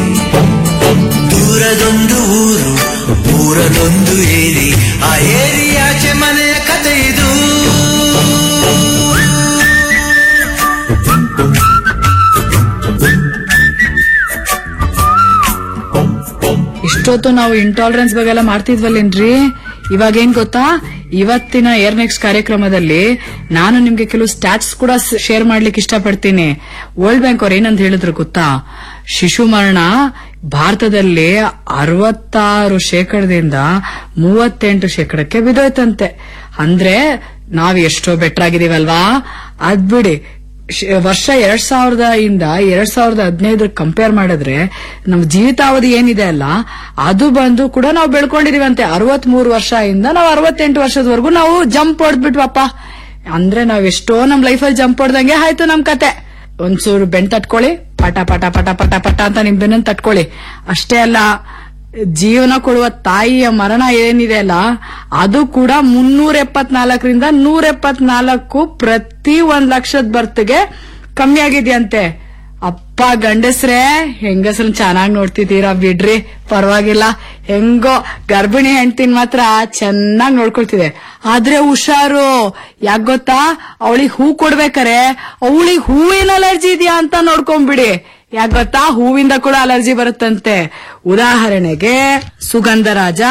ದೂರದೊಂದು ಊರು ಊರದೊಂದು ಏರಿ ಆ ಏರಿಯಾಚೆ ಮನೆಯ ಕಥೆ ಇದು ಇಷ್ಟೊತ್ತು ನಾವು ಇಂಟಾಲರೆನ್ಸ್ ಬಗ್ಗೆ ಎಲ್ಲ ಮಾಡ್ತಿದ್ವಲ್ಲೇನ್ರಿ ಇವಾಗ ಏನ್ ಗೊತ್ತಾ ಇವತ್ತಿನ ಏರ್ ನೆಕ್ಸ್ಟ್ ಕಾರ್ಯಕ್ರಮದಲ್ಲಿ ನಾನು ನಿಮ್ಗೆ ಕೆಲವು ಸ್ಟ್ಯಾಟ್ಸ್ ಕೂಡ ಶೇರ್ ಮಾಡ್ಲಿಕ್ಕೆ ಇಷ್ಟಪಡ್ತೀನಿ ವರ್ಲ್ಡ್ ಬ್ಯಾಂಕ್ ಅವ್ರು ಏನಂತ ಹೇಳಿದ್ರು ಗೊತ್ತಾ ಶಿಶು ಮರಣ ಭಾರತದಲ್ಲಿ ಅರವತ್ತಾರು ಶೇಕಡದಿಂದ ಮೂವತ್ತೆಂಟು ಶೇಕಡಕ್ಕೆ ಬಿದ್ದೋಯ್ತಂತೆ ಅಂದ್ರೆ ನಾವ್ ಎಷ್ಟೋ ಬೆಟರ್ ಆಗಿದೀವಲ್ವಾ ಅದ್ ಬಿಡಿ ಶ- ವರ್ಷ ಎರಡ್ ಸಾವಿರದ ಇಂದ ಎರಡ್ ಸಾವಿರದ ಹದಿನೈದು ಕಂಪೇರ್ ಮಾಡಿದ್ರೆ ನಮ್ಮ ಜೀವಿತಾವಧಿ ಏನಿದೆ ಅಲ್ಲ ಅದು ಬಂದು ಕೂಡ ನಾವು ಬೆಳ್ಕೊಂಡಿದೀವಂತೆ ಅರವತ್ ಮೂರು ವರ್ಷ ಇಂದ ನಾವು ಅರವತ್ತೆಂಟು ವರ್ಷದವರೆಗೂ ನಾವು ಜಂಪ್ ಹೊಡೆದ್ಬಿಟ್ವಪ್ಪ ಅಂದ್ರೆ ನಾವ್ ಎಷ್ಟೋ ನಮ್ ಲೈಫಲ್ಲಿ ಜಂಪ್ ಹೊಡೆದಂಗೆ ಆಯ್ತು ನಮ್ ಕತೆ ಒಂಚೂರು ಬೆಣ್ ತಟ್ಕೊಳ್ಳಿ ಪಟ ಪಟ ಪಟ ಪಟ ಪಟ ಅಂತ ನಿಮ್ ಬೆನ್ನನ್ ತಟ್ಕೊಳ್ಳಿ ಅಷ್ಟೇ ಅಲ್ಲ ಜೀವನ ಕೊಡುವ ತಾಯಿಯ ಮರಣ ಏನಿದೆ ಅಲ್ಲ ಅದು ಕೂಡ ಮುನ್ನೂರ ಎಪ್ಪತ್ನಾಲ್ಕರಿಂದ ನೂರ ಎಪ್ಪತ್ನಾಲ್ಕು ಪ್ರತಿ ಒಂದ್ ಲಕ್ಷದ ಬರ್ತ್ಗೆ ಕಮ್ಮಿ ಆಗಿದೆಯಂತೆ ಅಪ್ಪ ಗಂಡಸ್ರೇ ಹೆಂಗಸ್ರನ್ ಚೆನ್ನಾಗ್ ನೋಡ್ತಿದ್ದೀರಾ ಬಿಡ್ರಿ ಪರವಾಗಿಲ್ಲ ಹೆಂಗೋ ಗರ್ಭಿಣಿ ಹೆಂಡ್ತಿನ್ ಮಾತ್ರ ಚೆನ್ನಾಗ್ ನೋಡ್ಕೊಳ್ತಿದೆ ಆದ್ರೆ ಹುಷಾರು ಯಾಕ್ ಗೊತ್ತಾ ಅವಳಿಗೆ ಹೂ ಕೊಡ್ಬೇಕಾರೆ ಅವಳಿಗೆ ಹೂವಿನ ಅಲರ್ಜಿ ಇದೆಯಾ ಅಂತ ನೋಡ್ಕೊಂಡ್ಬಿಡಿ ಯಾಕ್ ಗೊತ್ತಾ ಹೂವಿಂದ ಕೂಡ ಅಲರ್ಜಿ ಬರುತ್ತಂತೆ ಉದಾಹರಣೆಗೆ ಸುಗಂಧರಾಜ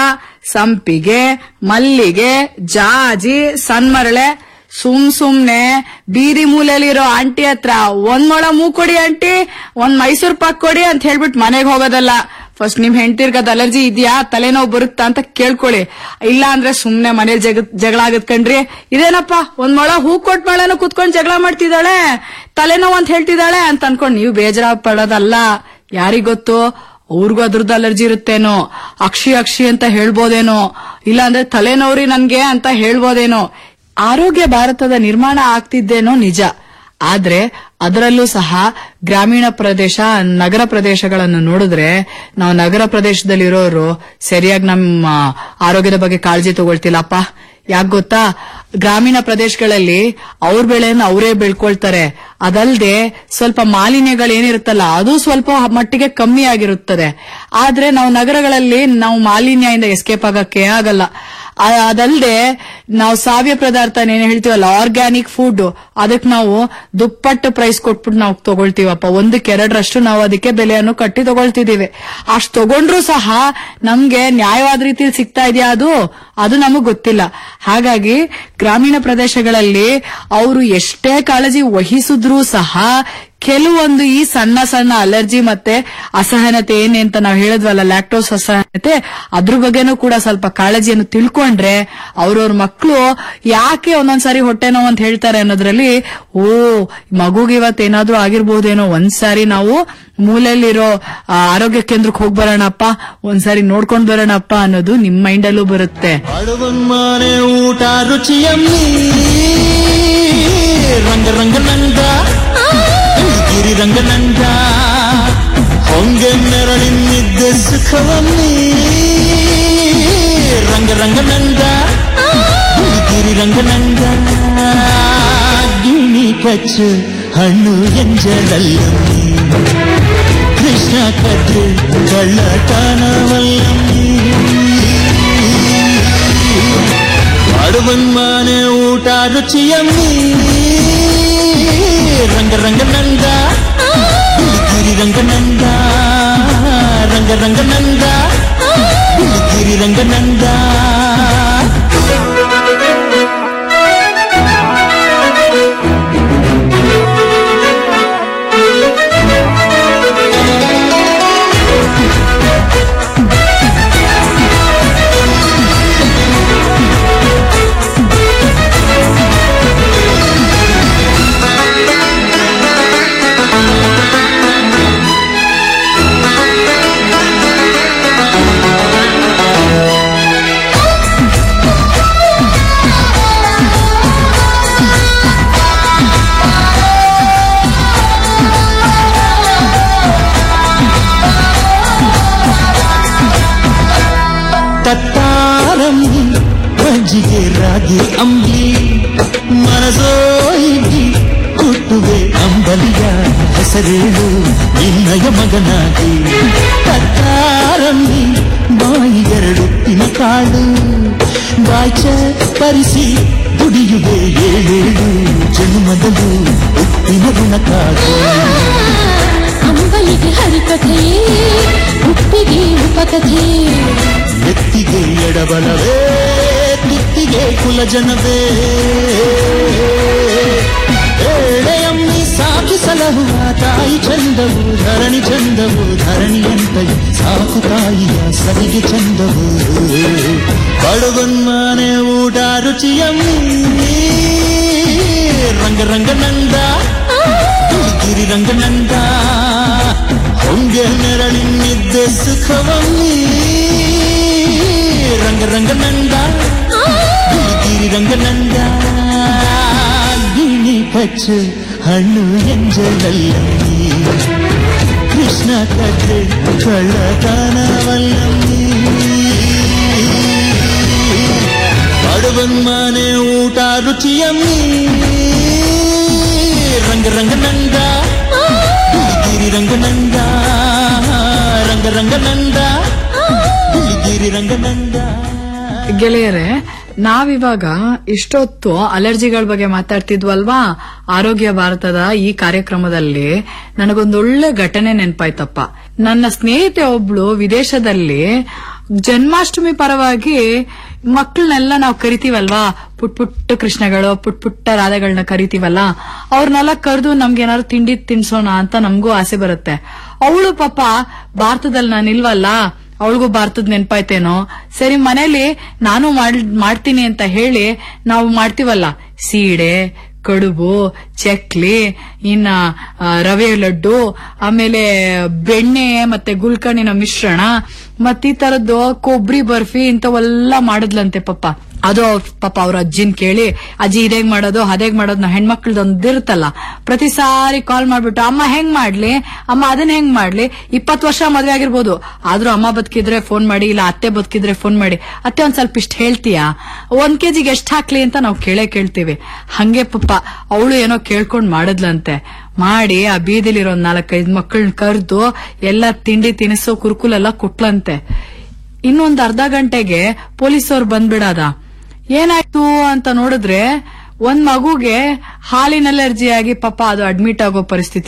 ಸಂಪಿಗೆ ಮಲ್ಲಿಗೆ ಜಾಜಿ ಸನ್ಮರಳೆ ಸುಮ್ ಸುಮ್ನೆ ಬೀದಿ ಮೂಲೆಯಲ್ಲಿರೋ ಆಂಟಿ ಹತ್ರ ಒಂದ್ ಮೊಳ ಮೂ ಕೊಡಿ ಆಂಟಿ ಒಂದ್ ಮೈಸೂರ್ ಪಾಕ್ ಕೊಡಿ ಅಂತ ಹೇಳ್ಬಿಟ್ಟು ಮನೆಗೆ ಹೋಗೋದಲ್ಲ ಫಸ್ಟ್ ನಿಮ್ ಹೆಂಡತಿರ್ಗದ್ ಅಲರ್ಜಿ ಇದೆಯಾ ತಲೆನೋವು ಬರುತ್ತಾ ಅಂತ ಕೇಳ್ಕೊಳ್ಳಿ ಇಲ್ಲ ಅಂದ್ರೆ ಸುಮ್ನೆ ಮನೇಲಿ ಜಗ ಜಗಳ ಆಗತ್ ಕಣ್ರಿ ಇದೇನಪ್ಪ ಒಂದ್ ಮೊಳ ಹೂ ಕೊಟ್ ಮೊಳನು ಕುತ್ಕೊಂಡ್ ಜಗಳ ಮಾಡ್ತಿದ್ದಾಳೆ ತಲೆನೋವು ಅಂತ ಹೇಳ್ತಿದ್ದಾಳೆ ಅಂತ ಅನ್ಕೊಂಡ್ ನೀವು ಬೇಜಾರ ಪಡೋದಲ್ಲ ಯಾರಿಗ್ ಗೊತ್ತು ಅವ್ರಿಗೂ ಅದ್ರದ್ದು ಅಲರ್ಜಿ ಇರುತ್ತೇನೋ ಅಕ್ಷಿ ಅಕ್ಷಿ ಅಂತ ಹೇಳ್ಬೋದೇನೋ ಇಲ್ಲ ಅಂದ್ರೆ ತಲೆನೋವ್ರಿ ನನ್ಗೆ ಅಂತ ಹೇಳ್ಬೋದೇನೋ ಆರೋಗ್ಯ ಭಾರತದ ನಿರ್ಮಾಣ ಆಗ್ತಿದ್ದೇನೋ ನಿಜ ಆದ್ರೆ ಅದರಲ್ಲೂ ಸಹ ಗ್ರಾಮೀಣ ಪ್ರದೇಶ ನಗರ ಪ್ರದೇಶಗಳನ್ನು ನೋಡಿದ್ರೆ ನಾವು ನಗರ ಪ್ರದೇಶದಲ್ಲಿರೋರು ಸರಿಯಾಗಿ ನಮ್ಮ ಆರೋಗ್ಯದ ಬಗ್ಗೆ ಕಾಳಜಿ ತಗೊಳ್ತಿಲ್ಲಪ್ಪ ಯಾಕ್ ಗೊತ್ತಾ ಗ್ರಾಮೀಣ ಪ್ರದೇಶಗಳಲ್ಲಿ ಅವ್ರ ಬೆಳೆಯನ್ನು ಅವರೇ ಬೆಳ್ಕೊಳ್ತಾರೆ ಅದಲ್ದೆ ಸ್ವಲ್ಪ ಮಾಲಿನ್ಯಗಳೇನಿರುತ್ತಲ್ಲ ಅದು ಸ್ವಲ್ಪ ಮಟ್ಟಿಗೆ ಕಮ್ಮಿ ಆಗಿರುತ್ತದೆ ಆದ್ರೆ ನಾವು ನಗರಗಳಲ್ಲಿ ನಾವು ಮಾಲಿನ್ಯದಿಂದ ಎಸ್ಕೇಪ್ ಆಗಕ್ಕೆ ಆಗಲ್ಲ ಆ- ಅದಲ್ದೆ ನಾವು ಸಾವ್ಯ ಪದಾರ್ಥ ಏನ್ ಹೇಳ್ತೀವಲ್ಲ ಆರ್ಗ್ಯಾನಿಕ್ ಫುಡ್ ಅದಕ್ಕೆ ನಾವು ದುಪ್ಪಟ್ಟು ಪ್ರೈಸ್ ಕೊಟ್ಬಿಟ್ಟು ನಾವು ತಗೊಳ್ತೀವಪ್ಪ ಒಂದಕ್ಕೆ ಎರಡರಷ್ಟು ನಾವು ಅದಕ್ಕೆ ಬೆಲೆಯನ್ನು ಕಟ್ಟಿ ತಗೊಳ್ತಿದೀವಿ ಅಷ್ಟು ತಗೊಂಡ್ರು ಸಹ ನಮ್ಗೆ ನ್ಯಾಯವಾದ ರೀತಿಯಲ್ಲಿ ಸಿಗ್ತಾ ಇದೆಯಾ ಅದು ಅದು ನಮಗ್ ಗೊತ್ತಿಲ್ಲ ಹಾಗಾಗಿ ಗ್ರಾಮೀಣ ಪ್ರದೇಶಗಳಲ್ಲಿ ಅವರು ಎಷ್ಟೇ ಕಾಳಜಿ ವಹಿಸಿದ್ರೂ ಸಹ ಕೆಲವೊಂದು ಈ ಸಣ್ಣ ಸಣ್ಣ ಅಲರ್ಜಿ ಮತ್ತೆ ಅಸಹನತೆ ಏನೇ ಅಂತ ನಾವು ಹೇಳಿದ್ವಲ್ಲ ಲ್ಯಾಕ್ಟೋಸ್ ಅಸಹನತೆ ಅದ್ರ ಬಗ್ಗೆನೂ ಕೂಡ ಸ್ವಲ್ಪ ಕಾಳಜಿಯನ್ನು ತಿಳ್ಕೊಂಡ್ರೆ ಅವ್ರವ್ರ ಮಕ್ಕಳು ಯಾಕೆ ಒಂದೊಂದ್ಸಾರಿ ಹೊಟ್ಟೆ ನೋವು ಅಂತ ಹೇಳ್ತಾರೆ ಅನ್ನೋದ್ರಲ್ಲಿ ಓ ಮಗುಗೆ ಇವತ್ತೇನಾದ್ರೂ ಆಗಿರ್ಬೋದೇನೋ ಒಂದ್ಸಾರಿ ನಾವು ಮೂಲೆಯಲ್ಲಿರೋ ಆ, ಆರೋಗ್ಯ ಕೇಂದ್ರಕ್ಕೆ ಹೋಗ್ ಬರೋಣಪ್ಪ ಒಂದ್ಸಾರಿ ನೋಡ್ಕೊಂಡ್ ಬರೋಣಪ್ಪ ಅನ್ನೋದು ನಿಮ್ ಮೈಂಡಲ್ಲೂ ಬರುತ್ತೆ ಮನೆ ಊಟ ರುಚಿಯಮ್ಮಿ ರಂಗ ರಂಗ ನಂದ ಗಿರಿ ರಂಗ ನಂದ ಹೊಂಗೆ ನೆರಳಿನಿದ್ದ ಸುಖವಮ್ಮಿ ರಂಗ ರಂಗ ನಂದ ಗಿರಿ ರಂಗ ನಂದ ಗಿಣಿ ಕಚ್ಚು ಹಣ್ಣು ಎಂಜಲಲ್ಲಮ್ಮಿ ಕೃಷ್ಣ ಕದ್ದು ಕಳ್ಳತನವಲ್ಲಮ್ಮಿ ಮಾಡುವನ್ಮಾನೆ ಊಟ ರುಚಿಯಮ್ಮಿ ರಂಗ ರಂಗ ನಂದ ಗಿರಿ ರಂಗ ನಂದ ರಂಗ ರಂಗ ನಂದ ಗಿರಿ ರಂಗ ನಂದ ತತ್ತಾರಮ್ಮಿ ಮಜ್ಜಿಗೆ ರಾಗಿ ಅಂಬಿ ಮನಸೋಗಿ ಹುಟ್ಟುವೆ ಅಂಬಲಿಯ ಹೆಸರೇಳು ನಿನ್ನಯ ಮಗನಾಗಿ ತತ್ತಾರಮ್ಮಿ ಬಾಯಿಗೆರಡುತ್ತಿನ ಕಾಳು ಬಾಚ ಪರಿಸಿ ದುಡಿಯುವೆ ಏಳೇಳು ಜನ್ಮದಲು ಉಪ್ಪಿನ ಗುಣಕಾಡು ಅಂಬಲಿಗೆ ಹರಿಕಥೆಯೇ ಉಪ್ಪಿಗೆ ಉಪಕಥೆ ಎತ್ತಿಗೆ ಎಡಬಲವೇ ತುತ್ತಿಗೆ ಕುಲಜನವೇ ಏಳೆಯಮ್ಮಿ ಸಾಕಿ ಸಲಹುವ ತಾಯಿ ಚಂದವು ಧರಣಿ ಚಂದವು ಧರಣಿಯಂತೆಯು ಸಾಕು ತಾಯಿಯ ಸರಿಗೆ ಚಂದವು ಬಡವನ್ಮಾನೆ ಊಟ ರುಚಿಯಮ್ಮಿ ರಂಗ ರಂಗ ನಂದ ಬಿಳಿಗಿರಿ ರಂಗನಂದ ಹೊಂಗೆ ನೆರಳಿನಿದ್ದ ಸುಖವಮ್ಮಿ ರಂಗ ರಂಗನಂದ ಬಿಳಿಗಿರಿ ರಂಗನಂದ ಗಿಣಿ ಪಚ್ಚು ಹಣ್ಣು ಎಂಜಲಲ್ಲಮ್ಮಿ ಕೃಷ್ಣ ಕಥೆ ಕಳ್ಳತನವಲ್ಲಮ್ಮಿ ಬಡವನ್ ಮನೆ ಊಟ ರುಚಿಯಮ್ಮಿ ರಂಗ ರಂಗನಂದ ಬಿಳಿಗಿರಿ ರಂಗನಂದ ರಂಗ ರಂಗನಂದ ಬಿಳಿಗಿರಿ ರಂಗನಂದ ಗೆಳೆಯರೆ ನಾವಿವಾಗ ಇಷ್ಟೊತ್ತು ಅಲರ್ಜಿಗಳ ಬಗ್ಗೆ ಮಾತಾಡ್ತಿದ್ವಲ್ವಾ ಆರೋಗ್ಯ ಭಾರತದ ಈ ಕಾರ್ಯಕ್ರಮದಲ್ಲಿ ನನಗೊಂದೊಳ್ಳೆ ಘಟನೆ ನೆನ್ಪಾಯ್ತಪ್ಪ ನನ್ನ ಸ್ನೇಹಿತೆ ಒಬ್ಳು ವಿದೇಶದಲ್ಲಿ ಜನ್ಮಾಷ್ಟಮಿ ಪರವಾಗಿ ಮಕ್ಕಳನ್ನೆಲ್ಲ ನಾವು ಕರಿತೀವಲ್ವಾ ಪುಟ್ ಪುಟ್ಟ ಕೃಷ್ಣಗಳು ಪುಟ್ ಪುಟ್ಟ ರಾಧಗಳನ್ನ ಕರಿತೀವಲ್ಲ ಅವ್ರನ್ನೆಲ್ಲ ಕರೆದು ನಮ್ಗೆ ಏನಾದ್ರು ತಿಂಡಿ ತಿನ್ಸೋಣ ಅಂತ ನಮಗೂ ಆಸೆ ಬರುತ್ತೆ ಅವಳು ಪಾಪ ಭಾರತದಲ್ಲಿ ನಾನು ಇಲ್ವಲ್ಲ ಅವಳಿಗೂ ಭಾರತದ ನೆನ್ಪಾಯ್ತೇನೋ ಸರಿ ಮನೇಲಿ ನಾನು ಮಾಡ್- ಮಾಡ್ತೀನಿ ಅಂತ ಹೇಳಿ ನಾವು ಮಾಡ್ತೀವಲ್ಲ ಸೀಡೆ ಕಡುಬು ಚಕ್ಲಿ ಇನ್ನ ಆ, ರವೆ ಲಡ್ಡು ಆಮೇಲೆ ಬೆಣ್ಣೆ ಮತ್ತೆ ಗುಲ್ಕಣಿನ ಮಿಶ್ರಣ ಮತ್ ಈ ತರದ್ದು ಕೊಬ್ಬರಿ ಬರ್ಫಿ ಇಂಥವೆಲ್ಲ ಮಾಡಿದ್ಲಂತೆ ಪಾಪ ಅದು ಅವ್ರ್ ಪಾಪ ಅವ್ರ ಅಜ್ಜಿನ್ ಕೇಳಿ ಅಜ್ಜಿ ಇದೇಗ್ ಮಾಡೋದು ಅದೇಗ್ ಮಾಡೋದು ನಾವು ಹೆಣ್ಮಕ್ಳದೊಂದು ಇರುತ್ತಲ್ಲ ಪ್ರತಿ ಸಾರಿ ಕಾಲ್ ಮಾಡ್ಬಿಟ್ಟು ಅಮ್ಮ ಹೆಂಗ್ ಮಾಡ್ಲಿ ಅಮ್ಮ ಅದನ್ನ ಹೆಂಗ್ ಮಾಡ್ಲಿ ಇಪ್ಪತ್ತು ವರ್ಷ ಮದ್ವೆ ಆಗಿರ್ಬೋದು ಆದ್ರೂ ಅಮ್ಮ ಬದುಕಿದ್ರೆ ಫೋನ್ ಮಾಡಿ ಇಲ್ಲ ಅತ್ತೆ ಬದುಕಿದ್ರೆ ಫೋನ್ ಮಾಡಿ ಅತ್ತೆ ಒಂದ್ ಸ್ವಲ್ಪ ಇಷ್ಟ ಹೇಳ್ತೀಯಾ ಒಂದ್ ಕೆಜಿಗೆ ಎಷ್ಟ್ ಹಾಕ್ಲಿ ಅಂತ ನಾವು ಕೇಳೇ ಕೇಳ್ತೀವಿ ಹಂಗೆ ಪಪ್ಪ ಅವಳು ಏನೋ ಕೇಳ್ಕೊಂಡ್ ಮಾಡಿದ್ಲಂತೆ ಮಾಡಿ ಆ ಬೀದಿಲಿರೋ ಒಂದ್ ನಾಲ್ಕೈದು ಮಕ್ಕಳನ್ನ ಕರೆದು ಎಲ್ಲ ತಿಂಡಿ ತಿನಿಸು ಕುರ್ಕುಲೆಲ್ಲ ಕೊಟ್ಲಂತೆ ಇನ್ನೊಂದ್ ಅರ್ಧ ಗಂಟೆಗೆ ಪೊಲೀಸವ್ರು ಬಂದ್ಬಿಡಾದ ಏನಾಯ್ತು ಅಂತ ನೋಡಿದ್ರೆ ಒಂದ್ ಮಗುಗೆ ಹಾಲಿನ ಅಲರ್ಜಿ ಆಗಿ ಪಾಪ ಅದು ಅಡ್ಮಿಟ್ ಆಗೋ ಪರಿಸ್ಥಿತಿ